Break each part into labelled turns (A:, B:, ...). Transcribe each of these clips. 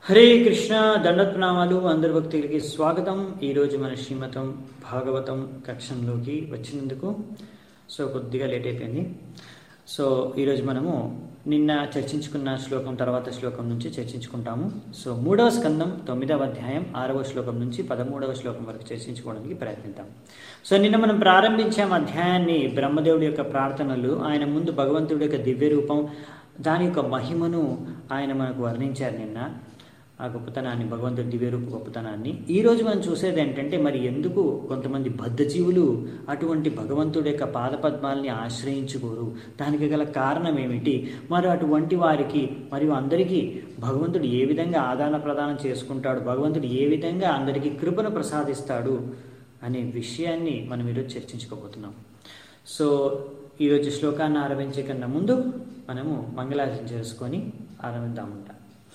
A: హరే కృష్ణ దండప్రణామాలు అందరి భక్తులకి స్వాగతం ఈరోజు మన శ్రీమతం భాగవతం కక్షంలోకి వచ్చినందుకు సో కొద్దిగా లేట్ అయిపోయింది సో ఈరోజు మనము నిన్న చర్చించుకున్న శ్లోకం తర్వాత శ్లోకం నుంచి చర్చించుకుంటాము సో మూడవ స్కందం తొమ్మిదవ అధ్యాయం ఆరవ శ్లోకం నుంచి పదమూడవ శ్లోకం వరకు చర్చించుకోవడానికి ప్రయత్నిద్దాం సో నిన్న మనం ప్రారంభించాం అధ్యాయాన్ని బ్రహ్మదేవుడి యొక్క ప్రార్థనలు ఆయన ముందు భగవంతుడి యొక్క దివ్య రూపం దాని యొక్క మహిమను ఆయన మనకు వర్ణించారు నిన్న ఆ గొప్పతనాన్ని భగవంతుడి దివ్యరూప గొప్పతనాన్ని ఈ రోజు మనం చూసేది ఏంటంటే మరి ఎందుకు కొంతమంది బద్ధజీవులు అటువంటి భగవంతుడి యొక్క పాదపద్మాల్ని ఆశ్రయించుకోరు దానికి గల కారణం ఏమిటి మరి అటువంటి వారికి మరియు అందరికీ భగవంతుడు ఏ విధంగా ఆదాన ప్రదానం చేసుకుంటాడు భగవంతుడు ఏ విధంగా అందరికీ కృపను ప్రసాదిస్తాడు అనే విషయాన్ని మనం ఈరోజు చర్చించుకోబోతున్నాం సో ఈరోజు శ్లోకాన్ని ఆరంభించే కన్నా ముందు మనము మంగళాచరణ చేసుకొని ఆరంభిద్దామంట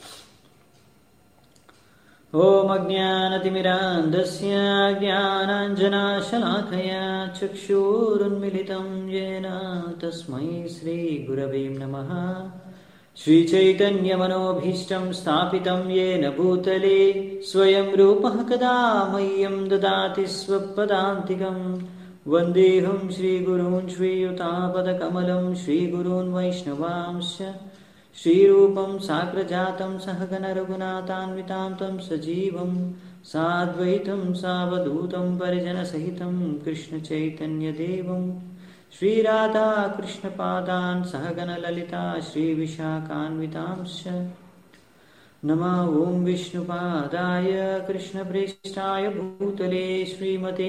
A: ॐ अज्ञानतिमिरान्धस्य ज्ञानाञ्जनाशलाखया चक्षुरुन्मिलितं येन तस्मै श्रीगुरवे नमः श्रीचैतन्यमनोभीष्टं स्थापितं येन भूतले स्वयं रूपः कदा मह्यं ददाति स्वपदान्तिकं वन्देऽहं श्रीगुरून् श्रीयुतापदकमलं श्रीगुरून् वैष्णवांश्च श्रीरूपं साग्रजातं सहगणरघुनाथान्वितां तं सजीवं साद्वैतं सावधूतं परिजनसहितं कृष्णचैतन्यदेवं श्रीराधाकृष्णपादान् सहगणललिता श्रीविशाखान्वितांश्च नमः ॐ विष्णुपादाय कृष्णप्रेष्ठाय भूतले श्रीमते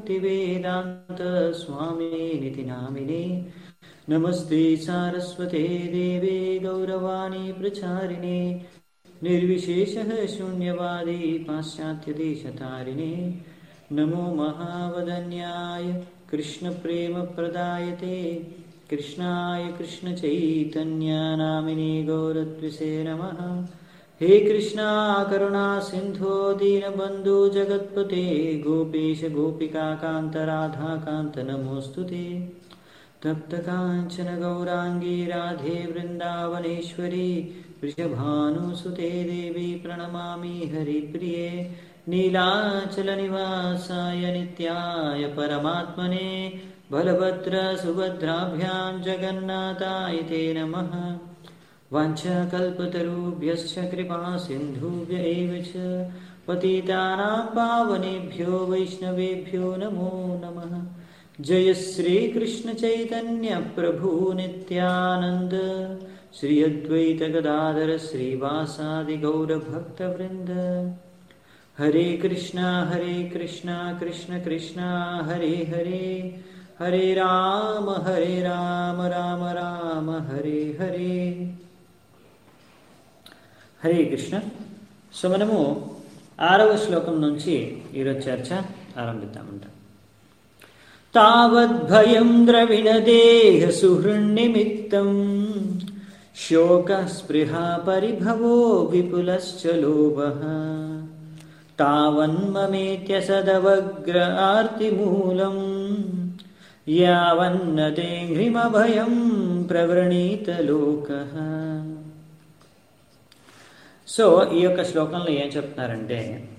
A: भक्तिवेदान्तस्वामिनिति नामिने नमस्ते सारस्वते देवे गौरवाणी प्रचारिणे निर्विशेषः शून्यवादी पाश्चात्यदेशतारिणे नमो महावदन्याय कृष्णप्रेमप्रदायते कृष्णाय कृष्णचैतन्यानामिने गौरत्विषे नमः हे कृष्णा करुणा सिन्धो दीनबन्धु जगत्पते गोपेश गोपिकान्त राधाकान्त नमोऽस्तु ते तप्तकाञ्चन गौराङ्गी राधे वृन्दावनेश्वरी वृषभानुसुते देवी प्रणमामि हरिप्रिये नीलाचलनिवासाय नित्याय परमात्मने बलभद्रसुभद्राभ्यां जगन्नाथाय ते नमः वाञ्छकल्पतरुभ्यश्च कृपा सिन्धुभ्य एव च पतितानां पावनेभ्यो वैष्णवेभ्यो नमो नमः जय श्री कृष्ण चैतन्य प्रभु नित्यानंद श्री अद्वैत गदाधर श्रीवासादि गौर भक्त वृंद हरे कृष्णा हरे कृष्णा कृष्ण कृष्णा हरे हरे हरे राम हरे राम राम राम हरे हरे హరే కృష్ణ సో మనము ఆరవ శ్లోకం నుంచి ఈరోజు చర్చ ఆరంభిద్దామంట तावद्भयं द्रविणदेहसुहृन्निमित्तं शोकस्पृहा परिभवो विपुलश्च लोभः तावन्ममेत्य सदवग्र आर्तिमूलम् यावन्न ते घ्रिमभयं ప్రవృణీతలోకः సో ఈ యొక్క శ్లోకంలో ఏం చెప్తున్నారంటే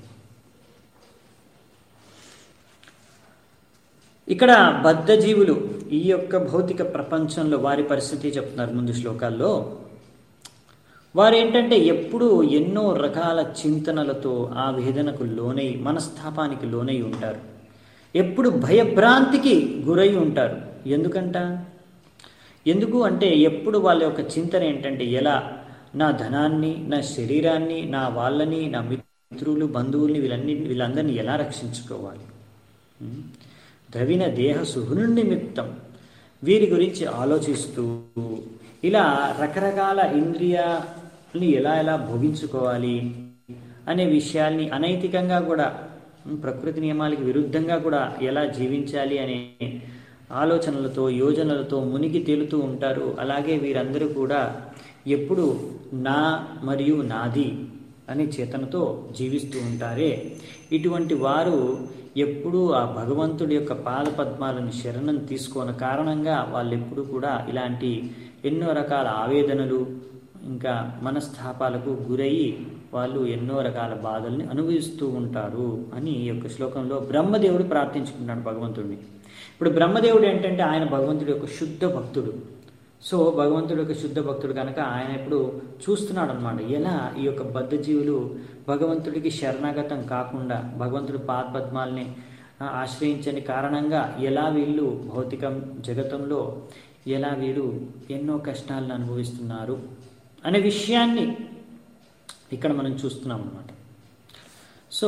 A: ఇక్కడ బద్ధజీవులు ఈ యొక్క భౌతిక ప్రపంచంలో వారి పరిస్థితి చెప్తున్నారు ముందు శ్లోకాల్లో వారు ఏంటంటే ఎప్పుడూ ఎన్నో రకాల చింతనలతో ఆ వేదనకు లోనై మనస్తాపానికి లోనై ఉంటారు ఎప్పుడు భయభ్రాంతికి గురై ఉంటారు ఎందుకంట ఎందుకు అంటే ఎప్పుడు వాళ్ళ యొక్క చింతన ఏంటంటే ఎలా నా ధనాన్ని నా శరీరాన్ని నా వాళ్ళని నా మిత్రులు బంధువుల్ని వీళ్ళన్ని వీళ్ళందరినీ ఎలా రక్షించుకోవాలి ద్రవిణ దేహ సుహృ నిమిత్తం వీరి గురించి ఆలోచిస్తూ ఇలా రకరకాల ఇంద్రియాల్ని ఎలా ఎలా భోగించుకోవాలి అనే విషయాల్ని అనైతికంగా కూడా ప్రకృతి నియమాలకి విరుద్ధంగా కూడా ఎలా జీవించాలి అనే ఆలోచనలతో యోజనలతో మునిగి తేలుతూ ఉంటారు అలాగే వీరందరూ కూడా ఎప్పుడు నా మరియు నాది అనే చేతనతో జీవిస్తూ ఉంటారే ఇటువంటి వారు ఎప్పుడూ ఆ భగవంతుడి యొక్క పాద పద్మాలను శరణం తీసుకోని కారణంగా వాళ్ళు ఎప్పుడు కూడా ఇలాంటి ఎన్నో రకాల ఆవేదనలు ఇంకా మనస్తాపాలకు గురయ్యి వాళ్ళు ఎన్నో రకాల బాధల్ని అనుభవిస్తూ ఉంటారు అని ఈ యొక్క శ్లోకంలో బ్రహ్మదేవుడు ప్రార్థించుకుంటాడు భగవంతుడిని ఇప్పుడు బ్రహ్మదేవుడు ఏంటంటే ఆయన భగవంతుడి యొక్క శుద్ధ భక్తుడు సో భగవంతుడి యొక్క శుద్ధ భక్తుడు కనుక ఆయన ఇప్పుడు చూస్తున్నాడు అనమాట ఎలా ఈ యొక్క బద్ధజీవులు భగవంతుడికి శరణాగతం కాకుండా భగవంతుడి పాదపద్మాల్ని ఆ, ఆశ్రయించని కారణంగా ఎలా వీళ్ళు భౌతికం జగతంలో ఎలా వీరు ఎన్నో కష్టాలను అనుభవిస్తున్నారు అనే విషయాన్ని ఇక్కడ మనం చూస్తున్నాం అన్నమాట సో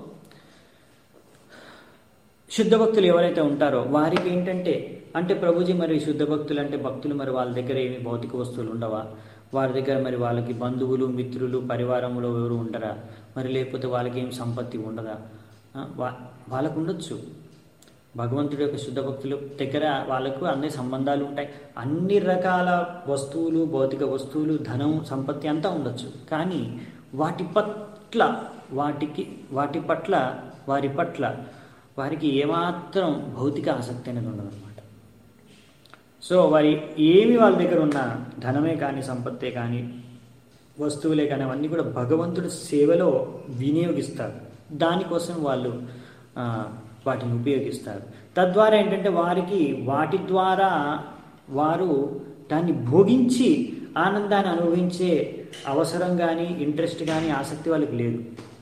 A: శుద్ధ భక్తులు ఎవరైతే ఉంటారో వారికి ఏంటంటే అంటే ప్రభుజీ మరి శుద్ధ భక్తులు అంటే భక్తులు మరి వాళ్ళ దగ్గర ఏమి భౌతిక వస్తువులు ఉండవా వారి దగ్గర మరి వాళ్ళకి బంధువులు మిత్రులు పరివారంలో ఎవరు ఉండరా మరి లేకపోతే వాళ్ళకి ఏం సంపత్తి ఉండదా ఆ, వా- వాళ్ళకు ఉండొచ్చు భగవంతుడి యొక్క శుద్ధ భక్తుల దగ్గర వాళ్ళకు అన్ని సంబంధాలు ఉంటాయి అన్ని రకాల వస్తువులు భౌతిక వస్తువులు ధనం సంపత్తి అంతా ఉండొచ్చు కానీ వాటి పట్ల వాటికి వాటి పట్ల వారి పట్ల వారికి ఏమాత్రం భౌతిక ఆసక్తి అనేది ఉండదన్నమాట సో వారి ఏమి వాళ్ళ దగ్గర ఉన్న ధనమే కానీ సంపత్తే కానీ వస్తువులే కానీ అవన్నీ కూడా భగవంతుడి సేవలో వినియోగిస్తారు దానికోసం వాళ్ళు ఆ, వాటిని ఉపయోగిస్తారు తద్వారా ఏంటంటే వారికి వాటి ద్వారా వారు దాన్ని భోగించి ఆనందాన్ని అనుభవించే అవసరం కానీ ఇంట్రెస్ట్ కానీ ఆసక్తి వాళ్ళకి లేదు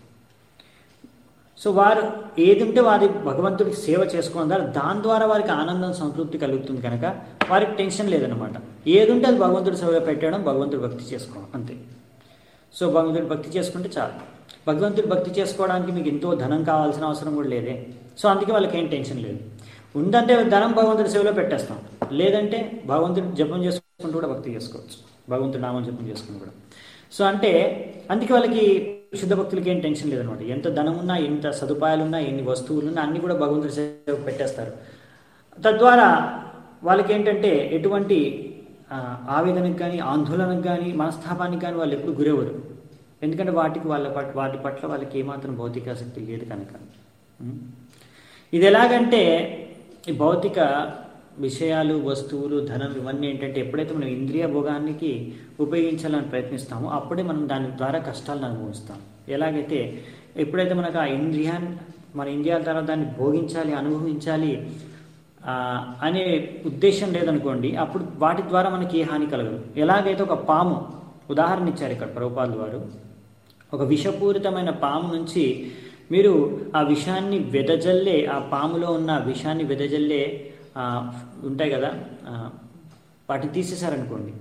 A: సో వారు ఏది ఉంటే వారి భగవంతుడికి సేవ చేసుకున్నారు దాని ద్వారా వారికి ఆనందం సంతృప్తి కలుగుతుంది కనుక వారికి టెన్షన్ లేదనమాట ఏది ఉంటే అది భగవంతుడి సేవలో పెట్టడం భగవంతుడి భక్తి చేసుకోవడం అంతే సో భగవంతుడి భక్తి చేసుకుంటే చాలు భగవంతుడి భక్తి చేసుకోవడానికి మీకు ఎంతో ధనం కావాల్సిన అవసరం కూడా లేదే సో అందుకే వాళ్ళకి ఏం టెన్షన్ లేదు ఉందంటే ధనం భగవంతుడి సేవలో పెట్టేస్తాం లేదంటే భగవంతుడి జపం చేసుకుంటూ కూడా భక్తి చేసుకోవచ్చు భగవంతుడి నామం జపం చేసుకుని కూడా సో అంటే అందుకే వాళ్ళకి శుద్ధ భక్తులకి ఏం టెన్షన్ లేదనమాట ఎంత ధనం ఉన్నా ఎంత సదుపాయాలు ఉన్నా ఎన్ని వస్తువులు ఉన్నా అన్ని కూడా భగవంతుడి సేవకు పెట్టేస్తారు తద్వారా వాళ్ళకి ఏంటంటే ఎటువంటి ఆ, ఆవేదనకు కానీ ఆందోళనకు కానీ మనస్తాపానికి కానీ వాళ్ళు ఎప్పుడు గురవరు ఎందుకంటే వాటికి వాళ్ళ పట్ల వాటి పట్ల వాళ్ళకి ఏమాత్రం భౌతిక ఆసక్తి లేదు కనుక ఉం? ఇది ఎలాగంటే ఈ భౌతిక విషయాలు వస్తువులు ధనం ఇవన్నీ ఏంటంటే ఎప్పుడైతే మనం ఇంద్రియ భోగానికి ఉపయోగించాలని ప్రయత్నిస్తామో అప్పుడే మనం దాని ద్వారా కష్టాలను అనుభవిస్తాం ఎలాగైతే ఎప్పుడైతే మనకు ఆ ఇంద్రియాన్ని మన ఇంద్రియాల ద్వారా దాన్ని భోగించాలి అనుభవించాలి ఆ, అనే ఉద్దేశం లేదనుకోండి అప్పుడు వాటి ద్వారా మనకి ఏ హాని కలగదు ఎలాగైతే ఒక పాము ఉదాహరణ ఇచ్చారు ఇక్కడ ప్రభుపాల్ వారు ఒక విషపూరితమైన పాము నుంచి మీరు ఆ విషాన్ని వెదజల్లే ఆ పాములో ఉన్న విషాన్ని వెదజల్లే ఆ, ఉంటాయి కదా ఆ, వాటిని తీసేశారనుకోండి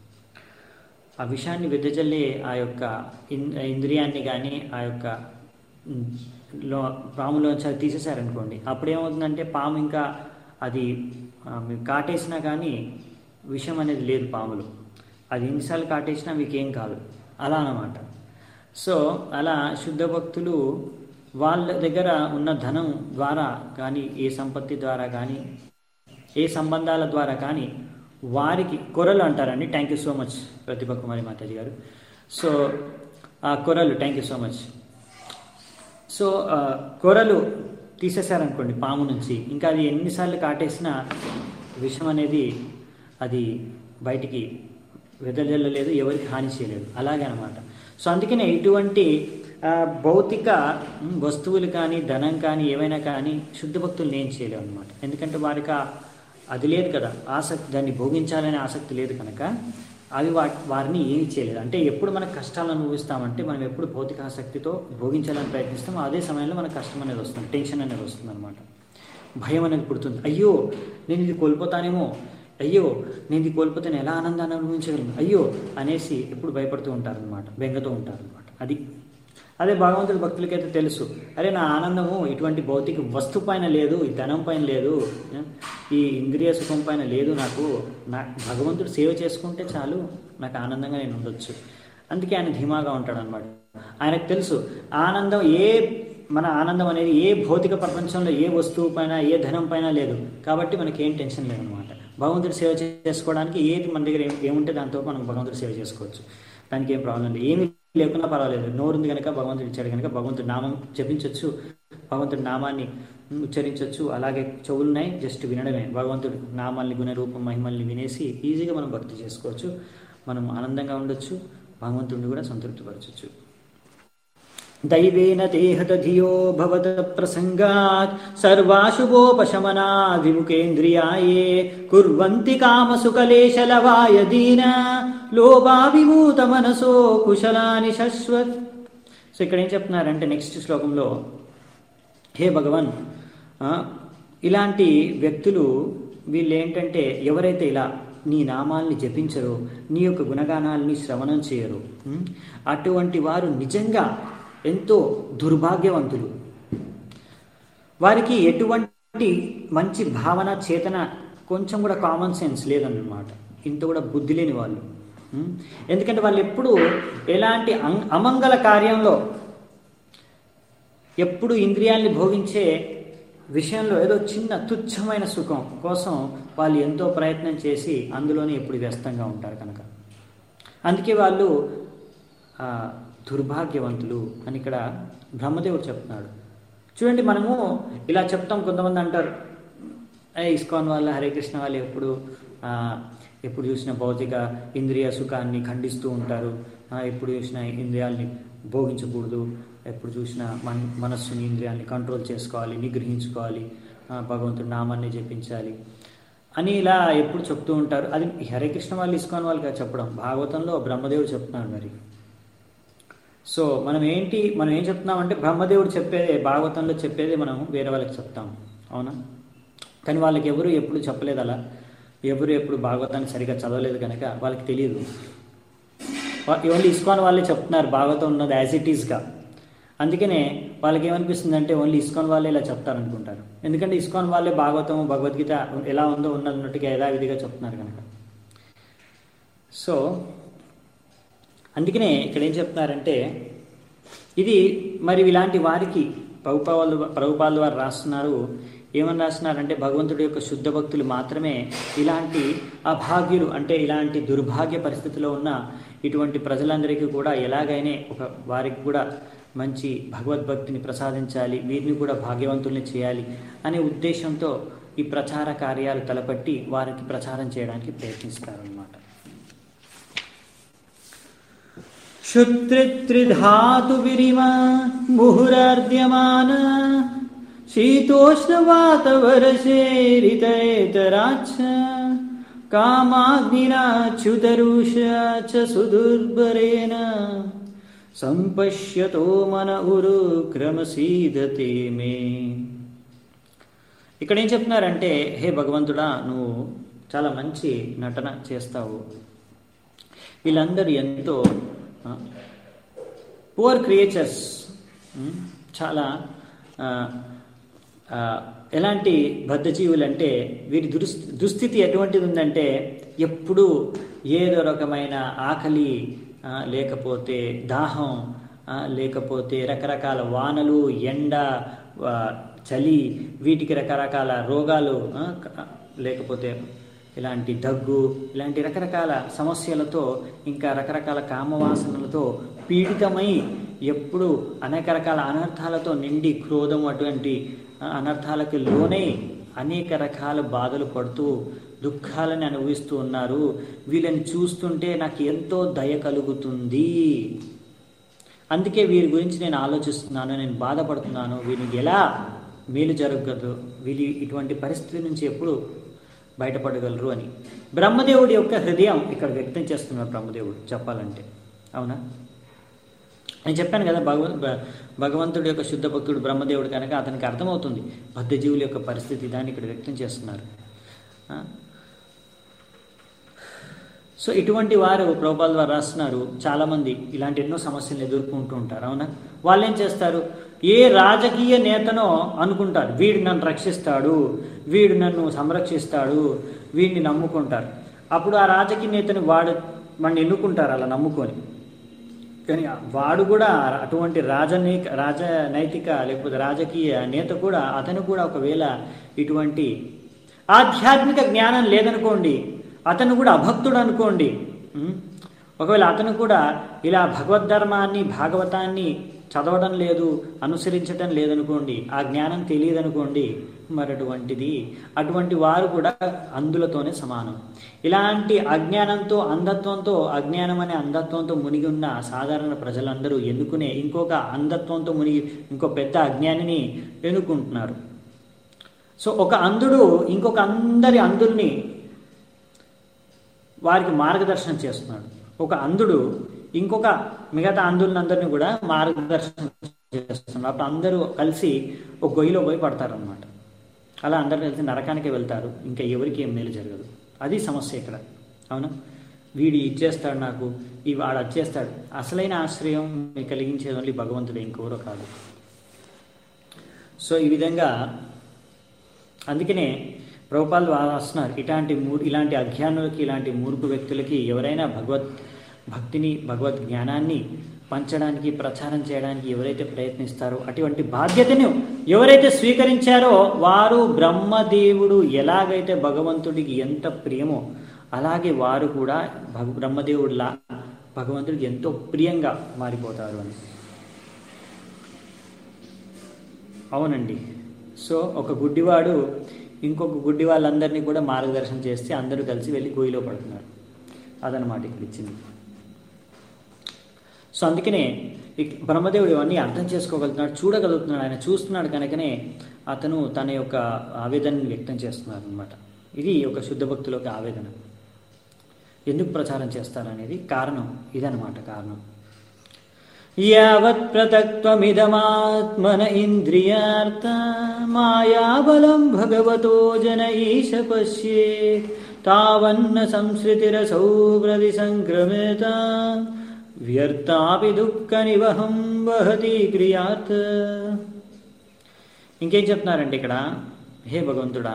A: ఆ విషాన్ని వెదజల్లే ఆ యొక్క ఇన్- ఇంద్రియాన్ని కానీ ఆ యొక్క ఉమ్, లో పాములోంచి అది తీసేశారనుకోండి అప్పుడు ఏమవుతుందంటే పాము ఇంకా అది ఆ, మీరు కాటేసినా కానీ విషం అనేది లేదు పాములు అది ఎన్నిసార్లు కాటేసినా మీకు ఏం కాదు అలా అన్నమాట సో అలా శుద్ధ భక్తులు వాళ్ళ దగ్గర ఉన్న ధనం ద్వారా కానీ ఏ సంపత్తి ద్వారా కానీ ఏ సంబంధాల ద్వారా కానీ వారికి కొరలు అంటారండి thank you so much Pratibha Kumari మాతాజీ గారు సో ఆ కొరలు thank you so much so ఆ, కొరలు తీసేశారనుకోండి పాము నుంచి ఇంకా అది ఎన్నిసార్లు కాటేసినా విషం అనేది అది బయటికి వెదజల్లలేదు ఎవరికి హాని చేయలేదు అలాగే అనమాట సో అందుకనే ఇటువంటి ఆ, భౌతిక ఉమ్, వస్తువులు కానీ ధనం కానీ ఏవైనా కానీ శుద్ధ భక్తులు ఏం చేయలేవు అనమాట ఎందుకంటే వారికి ఆ- అది లేదు కదా ఆసక్తి దాన్ని భోగించాలనే ఆసక్తి లేదు కనుక అవి వా వారిని ఏమి చేయలేదు అంటే ఎప్పుడు మనకు కష్టాలు అనుభవిస్తామంటే మనం ఎప్పుడు భౌతిక ఆసక్తితో భోగించాలని ప్రయత్నిస్తామో అదే సమయంలో మనకు కష్టం అనేది వస్తుంది టెన్షన్ అనేది వస్తుంది అనమాట భయం అనేది పుడుతుంది అయ్యో నేను ఇది కోల్పోతానేమో అయ్యో నేను ఇది కోల్పోతే నేను ఎలా ఆనందాన్ని అనుభవించగలను అయ్యో అనేసి ఎప్పుడు భయపడుతూ ఉంటారనమాట బెంగతో ఉంటారనమాట అది అదే భగవంతుడి భక్తులకైతే తెలుసు అరే నా ఆనందము ఇటువంటి భౌతిక వస్తు పైన లేదు ఈ ధనం పైన లేదు ఈ ఇంద్రియ సుఖం పైన లేదు నాకు నా భగవంతుడు సేవ చేసుకుంటే చాలు నాకు ఆనందంగా నేను ఉండొచ్చు అందుకే ఆయన ధీమాగా ఉంటాడు అనమాట ఆయనకు తెలుసు ఆనందం ఏ మన ఆనందం అనేది ఏ భౌతిక ప్రపంచంలో ఏ వస్తువు పైన ఏ ధనం పైన లేదు కాబట్టి మనకి ఏం టెన్షన్ లేదనమాట భగవంతుడి సేవ చేసుకోవడానికి ఏది మన దగ్గర ఏం- ఏముంటే దాంతో మనం భగవంతుడి సేవ చేసుకోవచ్చు దానికి ఏం ప్రాబ్లం లేదు ఏమి లేకున్నా పర్వాలేదు నోరు ఉంది కనుక భగవంతుడు ఇచ్చాడు కనుక భగవంతుడి నామం జపించవచ్చు భగవంతుడి నామాన్ని ఉచ్చరించవచ్చు అలాగే చెవులున్నాయి జస్ట్ వినడమే భగవంతుడి నామాల్ని గుణ రూపం మహిమల్ని వినేసి ఈజీగా మనం భక్తి చేసుకోవచ్చు మనం ఆనందంగా ఉండొచ్చు భగవంతుడిని కూడా సంతృప్తిపరచచ్చు దైవేన దేహత ధియో భవత ప్రసంగాత్ సర్వాశుభోపశమనా విముఖేంద్రియాయే కుర్వంతి కామసుకలేశలవాయ దీన లోభావిభూత మనసో కుశలాని శశ్వత్ సో ఇక్కడ ఏం చెప్తున్నారంటే నెక్స్ట్ శ్లోకంలో హే భగవన్ ఆ, ఇలాంటి వ్యక్తులు వీళ్ళు ఏంటంటే ఎవరైతే ఇలా నీ నామాల్ని జపించరో నీ యొక్క గుణగానాల్ని శ్రవణం చేయరు ఉం? అటువంటి వారు నిజంగా ఎంతో దుర్భాగ్యవంతులు వారికి ఎటువంటి మంచి భావన చేతన కొంచెం కూడా కామన్ సెన్స్ లేదన్నమాట ఇంత కూడా బుద్ధి లేని వాళ్ళు ఉం? ఎందుకంటే వాళ్ళు ఎప్పుడు ఎలాంటి అం- అమంగళ కార్యంలో ఎప్పుడు ఇంద్రియాల్ని భోగించే విషయంలో ఏదో చిన్న తుచ్చమైన సుఖం కోసం వాళ్ళు ఎంతో ప్రయత్నం చేసి అందులోనే ఎప్పుడు వ్యస్తంగా ఉంటారు కనుక అందుకే వాళ్ళు ఆ, దుర్భాగ్యవంతులు అని ఇక్కడ బ్రహ్మదేవుడు చెప్తున్నాడు చూడండి మనము ఇలా చెప్తాం కొంతమంది అంటారు ఏ ఇస్కాన్ వాళ్ళ హరే కృష్ణ వాళ్ళు ఎప్పుడు ఆ, ఎప్పుడు చూసిన భౌతిక ఇంద్రియ సుఖాన్ని ఖండిస్తూ ఉంటారు ఆ, ఎప్పుడు చూసిన ఇంద్రియాల్ని భోగించకూడదు ఎప్పుడు చూసిన మన మనస్సుని ఇంద్రియాల్ని కంట్రోల్ చేసుకోవాలి నిగ్రహించుకోవాలి ఆ, భగవంతుడి నామాన్ని జపించాలి అని ఇలా ఎప్పుడు చెప్తూ ఉంటారు అది హరే కృష్ణ వాళ్ళు ఇస్కాన్ వాళ్ళకి చెప్పడం భాగవతంలో బ్రహ్మదేవుడు చెప్తున్నాడు మరి సో మనం ఏంటి మనం ఏం చెప్తున్నామంటే బ్రహ్మదేవుడు చెప్పేదే భాగవతంలో చెప్పేదే మనం వేరే వాళ్ళకి చెప్తాం అవునా కానీ వాళ్ళకి ఎవరు ఎప్పుడు చెప్పలేదు అలా ఎవరు ఎప్పుడు భాగవతాన్ని సరిగా చదవలేదు కనుక వాళ్ళకి తెలియదు ఓన్లీ ఇస్కాన్ వాళ్ళే చెప్తున్నారు భాగవతం ఉన్నది యాజ్ ఇట్ ఈస్గా అందుకనే వాళ్ళకి ఏమనిపిస్తుంది అంటే ఓన్లీ ఇస్కాన్ వాళ్ళే ఇలా చెప్తారనుకుంటారు ఎందుకంటే ఇస్కాన్ వాళ్ళే భాగవతం భగవద్గీత ఎలా ఉందో ఉన్నది ఉన్నట్టుగా యథావిధిగా చెప్తున్నారు కనుక సో అందుకనే ఇక్కడ ఏం చెప్తున్నారంటే ఇది మరి ఇలాంటి వారికి ప్రభుపాలు ప్రభుపాలు వారు రాస్తున్నారు ఏమని రాస్తున్నారంటే భగవంతుడి యొక్క శుద్ధ భక్తులు మాత్రమే ఇలాంటి అభాగ్యులు అంటే ఇలాంటి దుర్భాగ్య పరిస్థితిలో ఉన్న ఇటువంటి ప్రజలందరికీ కూడా ఎలాగైనా ఒక వారికి కూడా మంచి భగవద్భక్తిని ప్రసాదించాలి వీరిని కూడా భాగ్యవంతుల్ని చేయాలి అనే ఉద్దేశంతో ఈ ప్రచార కార్యాలు తలపట్టి వారికి ప్రచారం చేయడానికి ప్రయత్నిస్తారన్నమాట శుత్రిత్రిధాతు విరిమ ముహురార్ద్యమాన శీతోష్ణవాతవరశేరితరేతరాచ్చ కామాగ్నిరాచ్యుతరుష చ సుదుర్భరేణ సంపశ్యతో మన ఉరు క్రమసీదతే మే ఇక్కడ ఏం చెప్తున్నారంటే హే భగవంతుడా నువ్వు చాలా మంచి నటన చేస్తావు వీళ్ళందరూ ఎంతో పువర్ క్రియేచర్స్ చాలా ఆ, ఆ, ఎలాంటి బద్ధజీవులు అంటే వీరి దురుస్ దుస్థితి ఎటువంటిది ఉందంటే ఎప్పుడూ ఏదో రకమైన ఆకలి ఆ, లేకపోతే దాహం ఆ, లేకపోతే రకరకాల వానలు ఎండ ఆ, చలి వీటికి రకరకాల రోగాలు ఆ, క- లేకపోతే ఇలాంటి దగ్గు ఇలాంటి రకరకాల సమస్యలతో ఇంకా రకరకాల కామవాసనలతో పీడితమై ఎప్పుడు అనేక రకాల అనర్థాలతో నిండి క్రోధం అటువంటి ఆ, అనర్థాలకు లోనై అనేక రకాల బాధలు పడుతూ దుఃఖాలని అనుభవిస్తూ ఉన్నారు వీళ్ళని చూస్తుంటే నాకు ఎంతో దయ కలుగుతుంది అందుకే వీరి గురించి నేను ఆలోచిస్తున్నాను నేను బాధపడుతున్నాను వీరికి ఎలా మేలు జరగదు వీళ్ళు ఇటువంటి పరిస్థితి నుంచి ఎప్పుడు బయటపడగలరు అని బ్రహ్మదేవుడి యొక్క హృదయం ఇక్కడ వ్యక్తం చేస్తున్నారు బ్రహ్మదేవుడు చెప్పాలంటే అవునా నేను చెప్పాను కదా భగవ భ- భగవంతుడి యొక్క శుద్ధ భక్తుడు బ్రహ్మదేవుడు కనుక అతనికి అర్థమవుతుంది బద్ధజీవుల యొక్క పరిస్థితి దాన్ని ఇక్కడ వ్యక్తం చేస్తున్నారు ఆ? సో ఇటువంటి వారు ప్రభుపాల ద్వారా రాస్తున్నారు చాలామంది ఇలాంటి ఎన్నో సమస్యలు ఎదుర్కొంటూ ఉంటారు అవునా వాళ్ళు ఏం చేస్తారు ఏ రాజకీయ నేతనో అనుకుంటారు వీడు నన్ను రక్షిస్తాడు వీడు నన్ను సంరక్షిస్తాడు వీడిని నమ్ముకుంటారు అప్పుడు ఆ రాజకీయ నేతని వాడు వాడిని ఎన్నుకుంటారు అలా నమ్ముకొని కానీ వాడు కూడా అటువంటి రాజనైక రాజనైతిక లేకపోతే రాజకీయ నేత కూడా అతను కూడా ఒకవేళ ఇటువంటి ఆధ్యాత్మిక జ్ఞానం లేదనుకోండి అతను కూడా అభక్తుడు అనుకోండి ఉం? ఒకవేళ అతను కూడా ఇలా భగవద్ధర్మాన్ని భాగవతాన్ని చదవడం లేదు అనుసరించటం లేదనుకోండి ఆ జ్ఞానం తెలియదనుకోండి మరి అటువంటిది అటువంటి వారు కూడా అందులతోనే సమానం ఇలాంటి అజ్ఞానంతో అంధత్వంతో అజ్ఞానం అనే అంధత్వంతో మునిగి ఉన్న సాధారణ ప్రజలందరూ ఎన్నుకునే ఇంకొక అంధత్వంతో మునిగి ఇంకో పెద్ద అజ్ఞానిని ఎన్నుకుంటున్నారు సో ఒక అంధుడు ఇంకొక అందరి అంధుల్ని వారికి మార్గదర్శనం చేస్తున్నాడు ఒక అంధుడు ఇంకొక మిగతా అంధులందరినీ కూడా మార్గదర్శనం చేస్తున్నాడు అప్పుడు అందరూ కలిసి ఒక గొయ్యిలో పోయి పడతారనమాట అలా అందరూ కలిసి నరకానికి వెళ్తారు ఇంకా ఎవరికి ఏం మేలు జరగదు అది సమస్య ఇక్కడ అవునా వీడు ఇచ్చేస్తాడు నాకు ఈ వాడు వచ్చేస్తాడు అసలైన ఆశ్రయం మీకు కలిగించేది ఓన్లీ భగవంతుడే ఇంకెవరో కాదు సో ఈ విధంగా అందుకనే ప్రభుపాలు రాస్తున్నారు ఇలాంటి మూ ఇలాంటి అజ్ఞానులకి ఇలాంటి మూర్ఖు వ్యక్తులకి ఎవరైనా భగవత్ భక్తిని భగవద్ జ్ఞానాన్ని పంచడానికి ప్రచారం చేయడానికి ఎవరైతే ప్రయత్నిస్తారో అటువంటి బాధ్యతను ఎవరైతే స్వీకరించారో వారు బ్రహ్మదేవుడు ఎలాగైతే భగవంతుడికి ఎంత ప్రియమో అలాగే వారు కూడా భగ బ్రహ్మదేవుడిలా భగవంతుడికి ఎంతో ప్రియంగా మారిపోతారు అని అవునండి సో ఒక గుడ్డివాడు ఇంకొక గుడ్డి వాళ్ళందరినీ కూడా మార్గదర్శనం చేస్తే అందరూ కలిసి వెళ్ళి గోయిలో పడుతున్నారు అదనమాట ఇక్కడ ఇచ్చింది సో అందుకనే ఇక్- బ్రహ్మదేవుడు ఇవన్నీ అర్థం చేసుకోగలుగుతున్నాడు చూడగలుగుతున్నాడు ఆయన చూస్తున్నాడు కనుకనే అతను తన యొక్క ఆవేదనని వ్యక్తం చేస్తున్నారు అనమాట ఇది ఒక శుద్ధ భక్తుల యొక్క ఆవేదన ఎందుకు ప్రచారం చేస్తారనేది కారణం ఇదనమాట కారణం యావత్ ప్రతక్త్వమిదమాత్మన ఇంద్రియార్థ మాయాబలం భగవతో జన ఈశ పశ్యే తావన్న సంస్కృతిరసౌ ప్రతి సంక్రమిత వ్యర్థాపి దుఃఖ నివహం వహతి క్రియాత్ ఇంకేం చెప్తున్నారండి ఇక్కడ హే భగవంతుడా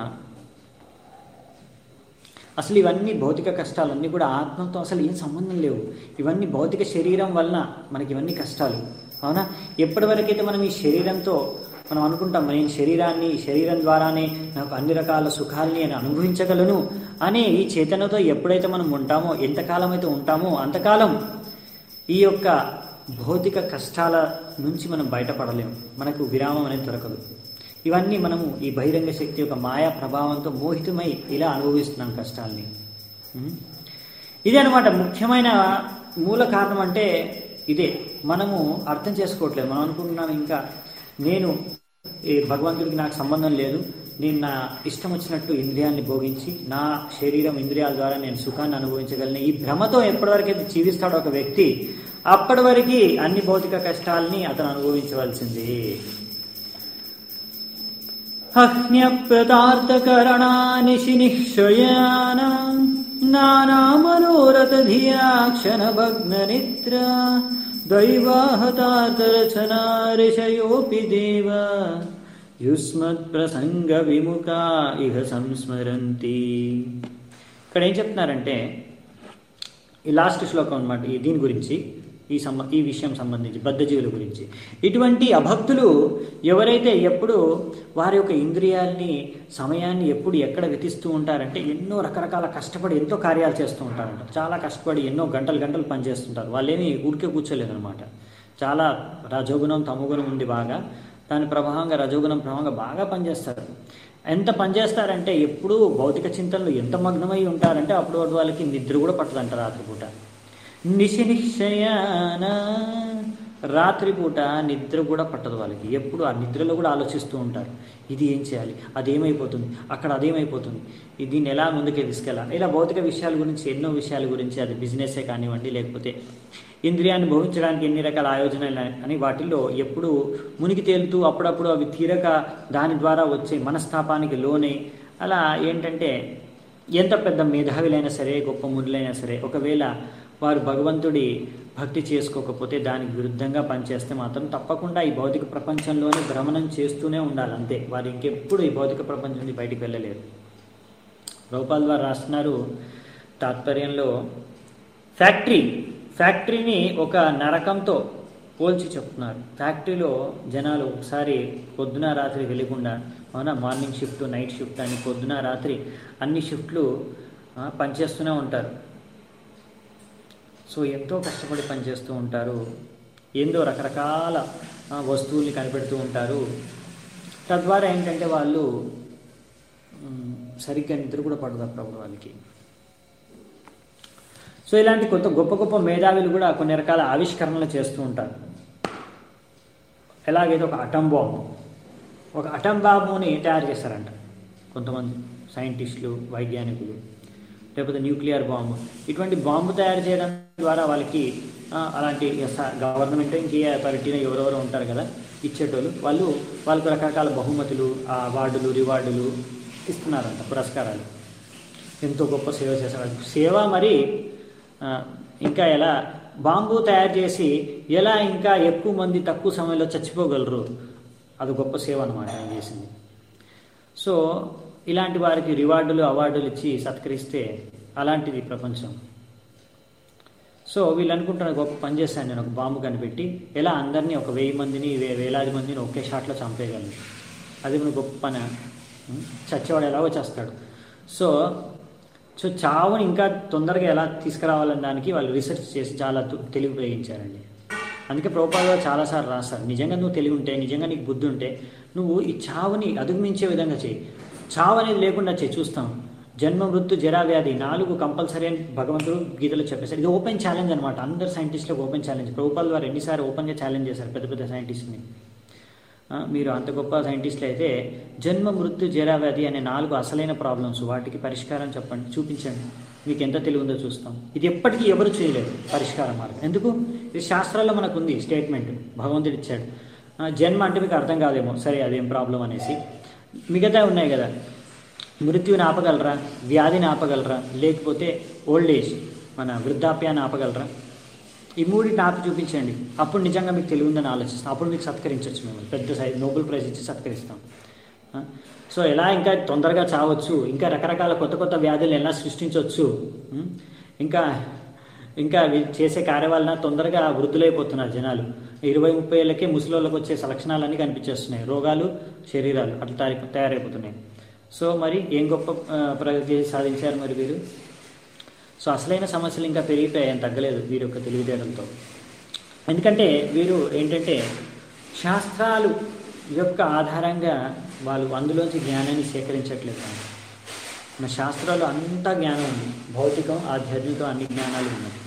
A: అసలు ఇవన్నీ భౌతిక కష్టాలన్నీ కూడా ఆత్మతో అసలు ఏం సంబంధం లేవు ఇవన్నీ భౌతిక శరీరం వలన మనకి ఇవన్నీ కష్టాలు అవునా ఎప్పటి వరకైతే మనం ఈ శరీరంతో మనం అనుకుంటాం నేను శరీరాన్ని ఈ శరీరం ద్వారానే నాకు అన్ని రకాల సుఖాల్ని నేను అనుభవించగలను అనే ఈ చేతనతో ఎప్పుడైతే మనం ఉంటామో ఎంతకాలం అయితే ఉంటామో అంతకాలం ఈ యొక్క భౌతిక కష్టాల నుంచి మనం బయటపడలేము మనకు విరామం అనేది దొరకదు ఇవన్నీ మనము ఈ బహిరంగ శక్తి యొక్క మాయా ప్రభావంతో మోహితమై ఇలా అనుభవిస్తున్నాం కష్టాల్ని ఉం? ఇదే అనమాట ముఖ్యమైన మూల కారణం అంటే ఇదే మనము అర్థం చేసుకోవట్లేదు మనం అనుకుంటున్నాం ఇంకా నేను ఈ భగవంతుడికి నాకు సంబంధం లేదు నేను నా ఇష్టం వచ్చినట్టు ఇంద్రియాన్ని భోగించి నా శరీరం ఇంద్రియాల ద్వారా నేను సుఖాన్ని అనుభవించగలను ఈ భ్రమతో ఎప్పటివరకు అయితే జీవిస్తాడో ఒక వ్యక్తి అప్పటి వరకు అన్ని భౌతిక కష్టాల్ని అతను అనుభవించవలసింది అహ్న్యప్రతార్థకరణానిశి నిశ్చయాన నానామనోరథధియా క్షణభగ్న నిద్ర దైవాహతార్థరచనా ఋషయోపి దేవ యుస్మత్ ప్రసంగ విముఖా ఇహ సంస్మరంతి ఇక్కడ ఏం చెప్తున్నారంటే ఈ లాస్ట్ శ్లోకం అనమాట ఈ దీని గురించి ఈ సంబ ఈ విషయం సంబంధించి బద్ధజీవుల గురించి ఇటువంటి అభక్తులు ఎవరైతే ఎప్పుడు వారి యొక్క ఇంద్రియాల్ని సమయాన్ని ఎప్పుడు ఎక్కడ వ్యతిస్తూ ఉంటారంటే ఎన్నో రకరకాల కష్టపడి ఎంతో కార్యాలు చేస్తూ ఉంటారంట చాలా కష్టపడి ఎన్నో గంటలు గంటలు పనిచేస్తుంటారు వాళ్ళేమి ఊరికే కూర్చోలేదనమాట చాలా రజోగుణం తమోగుణం ఉంది బాగా దాని ప్రభావంగా రజోగుణం ప్రభావంగా బాగా పనిచేస్తారు ఎంత పనిచేస్తారంటే ఎప్పుడూ భౌతిక చింతనలు ఎంత మగ్నమై ఉంటారంటే అప్పుడు వాటి వాళ్ళకి నిద్ర కూడా పట్టదంట రాత్రిపూట నిశి నిశ్చయాన రాత్రిపూట నిద్ర కూడా పట్టదు వాళ్ళకి ఎప్పుడు ఆ నిద్రలో కూడా ఆలోచిస్తూ ఉంటారు ఇది ఏం చేయాలి అదేమైపోతుంది అక్కడ అదేమైపోతుంది ఇది దీన్ని ఎలా ముందుకే తీసుకెళ్ళాలి ఇలా భౌతిక విషయాల గురించి ఎన్నో విషయాల గురించి అది బిజినెసే కానివ్వండి లేకపోతే ఇంద్రియాన్ని భవించడానికి ఎన్ని రకాల ఆయోజనలు అని వాటిల్లో ఎప్పుడు మునిగి తేలుతూ అప్పుడప్పుడు అవి తీరక దాని ద్వారా వచ్చే మనస్తాపానికి లోనై అలా ఏంటంటే ఎంత పెద్ద మేధావులైనా సరే గొప్ప మునులైనా సరే ఒకవేళ వారు భగవంతుడి భక్తి చేసుకోకపోతే దానికి విరుద్ధంగా పనిచేస్తే మాత్రం తప్పకుండా ఈ భౌతిక ప్రపంచంలోనే భ్రమణం చేస్తూనే ఉండాలి అంతే వారు ఇంకెప్పుడు ఈ భౌతిక ప్రపంచం నుండి బయటికి వెళ్ళలేరు రూపాల్ వారు రాస్తున్నారు తాత్పర్యంలో ఫ్యాక్టరీ ఫ్యాక్టరీని ఒక నరకంతో పోల్చి చెప్తున్నారు ఫ్యాక్టరీలో జనాలు ఒకసారి పొద్దున రాత్రి వెళ్ళకుండా అవునా మార్నింగ్ షిఫ్ట్ నైట్ షిఫ్ట్ అని పొద్దున రాత్రి అన్ని షిఫ్ట్లు ఆ, పనిచేస్తూనే ఉంటారు సో ఎంతో కష్టపడి పనిచేస్తూ ఉంటారు ఏందో రకరకాల ఆ, వస్తువుల్ని కనిపెడుతూ ఉంటారు తద్వారా ఏంటంటే వాళ్ళు మ్, సరిగ్గా నిద్ర కూడా పడదు అప్పుడప్పుడు వాళ్ళకి సో ఇలాంటి కొత్త గొప్ప గొప్ప మేధావులు కూడా కొన్ని రకాల ఆవిష్కరణలు చేస్తూ ఉంటారు ఎలాగైతే ఒక అటం బాంబు ఒక అటం బాంబుని తయారు చేస్తారంట కొంతమంది సైంటిస్టులు వైజ్ఞానికులు లేకపోతే న్యూక్లియర్ బాంబు ఇటువంటి బాంబు తయారు చేయడం ద్వారా వాళ్ళకి ఆ, అలాంటి గవర్నమెంట్ ఇంకే అథారిటీలో ఎవరెవరో ఉంటారు కదా ఇచ్చేటోళ్ళు వాళ్ళు వాళ్ళకు రకరకాల బహుమతులు ఆ అవార్డులు రివార్డులు ఇస్తున్నారంట పురస్కారాలు ఎంతో గొప్ప సేవ చేశారు సేవ మరి ఆ, ఇంకా ఎలా బాంబు తయారు చేసి ఎలా ఇంకా ఎక్కువ మంది తక్కువ సమయంలో చచ్చిపోగలరు అది గొప్ప సేవ అనమాట ఆయన చేసింది సో ఇలాంటి వారికి రివార్డులు అవార్డులు ఇచ్చి సత్కరిస్తే అలాంటిది ప్రపంచం సో వీళ్ళు అనుకుంటున్నారు గొప్ప పని చేశాను నేను ఒక బాంబు కనిపెట్టి ఎలా అందరినీ ఒక వెయ్యి మందిని వే- వేలాది మందిని ఒకే షాట్లో చంపేయగలను అది మన గొప్ప పని ఉం? చచ్చేవాడు ఎలాగో చేస్తాడు సో సో చావుని ఇంకా తొందరగా ఎలా తీసుకురావాలని దానికి వాళ్ళు రీసెర్చ్ చేసి చాలా తు- తెలివి ఉపయోగించారండి అందుకే ప్రభుపాద గారు చాలాసార్లు రాస్తారు నిజంగా నువ్వు తెలివి ఉంటే నిజంగా నీకు బుద్ధి ఉంటే నువ్వు ఈ చావుని అదుగుమించే విధంగా చేయి చావు అనేది లేకుండా చేయి చూస్తాం జన్మ మృత్యు జరా వ్యాధి నాలుగు కంపల్సరీ అని భగవంతుడు గీతలో చెప్పేశారు ఇది ఓపెన్ ఛాలెంజ్ అనమాట అందరు సైంటిస్టులకు ఓపెన్ ఛాలెంజ్ ప్రభుపాల్ వారు ఎన్నిసార్లు ఓపెన్గా ఛాలెంజ్ చేశారు పెద్ద పెద్ద సైంటిస్ట్ని ఆ, మీరు అంత గొప్ప సైంటిస్టులు అయితే జన్మ మృత్యు జరా వ్యాధి అనే నాలుగు అసలైన ప్రాబ్లమ్స్ వాటికి పరిష్కారం చెప్పండి చూపించండి మీకు ఎంత తెలివి ఉందో చూస్తాం ఇది ఎప్పటికీ ఎవరు చేయలేదు పరిష్కార మార్గం ఎందుకు ఇది శాస్త్రాల్లో మనకు ఉంది స్టేట్మెంట్ భగవంతుడు ఇచ్చాడు ఆ, జన్మ అంటే మీకు అర్థం కాదేమో సరే అదేం ప్రాబ్లం అనేసి మిగతా ఉన్నాయి కదా మృత్యుని ఆపగలరా వ్యాధిని ఆపగలరా లేకపోతే ఓల్డ్ ఏజ్ మన వృద్ధాప్యాన్ని ఆపగలరా ఈ మూడింటిని ఆపి చూపించండి అప్పుడు నిజంగా మీకు తెలివి ఉందని ఆలోచిస్తాం అప్పుడు మీకు సత్కరించవచ్చు మేము పెద్ద సైజ్ నోబెల్ ప్రైజ్ ఇచ్చి సత్కరిస్తాం ఆ? సో ఎలా ఇంకా తొందరగా చావచ్చు ఇంకా రకరకాల కొత్త కొత్త వ్యాధులను ఎలా సృష్టించవచ్చు ఉం? ఇంకా ఇంకా వీ- చేసే కార్య వలన తొందరగా వృద్ధులైపోతున్నారు జనాలు ఇరవై ముప్పై ఏళ్ళకే ముసలోళ్ళకి వచ్చే లక్షణాలన్నీ కనిపించేస్తున్నాయి రోగాలు శరీరాలు అట్లా తయారై తయారైపోతున్నాయి సో మరి ఏం గొప్ప ఆ, ప్రగతి సాధించారు మరి వీరు సో అసలైన సమస్యలు ఇంకా పెరిగిపోయాయి ఏం తగ్గలేదు వీరి యొక్క తెలివితేటలతో ఎందుకంటే వీరు ఏంటంటే శాస్త్రాలు యొక్క ఆధారంగా వాళ్ళు అందులోంచి జ్ఞానాన్ని సేకరించట్లేదు మన శాస్త్రాలు అంతా జ్ఞానం ఉంది భౌతికం ఆధ్యాత్మికం అన్ని జ్ఞానాలు ఉన్నాయి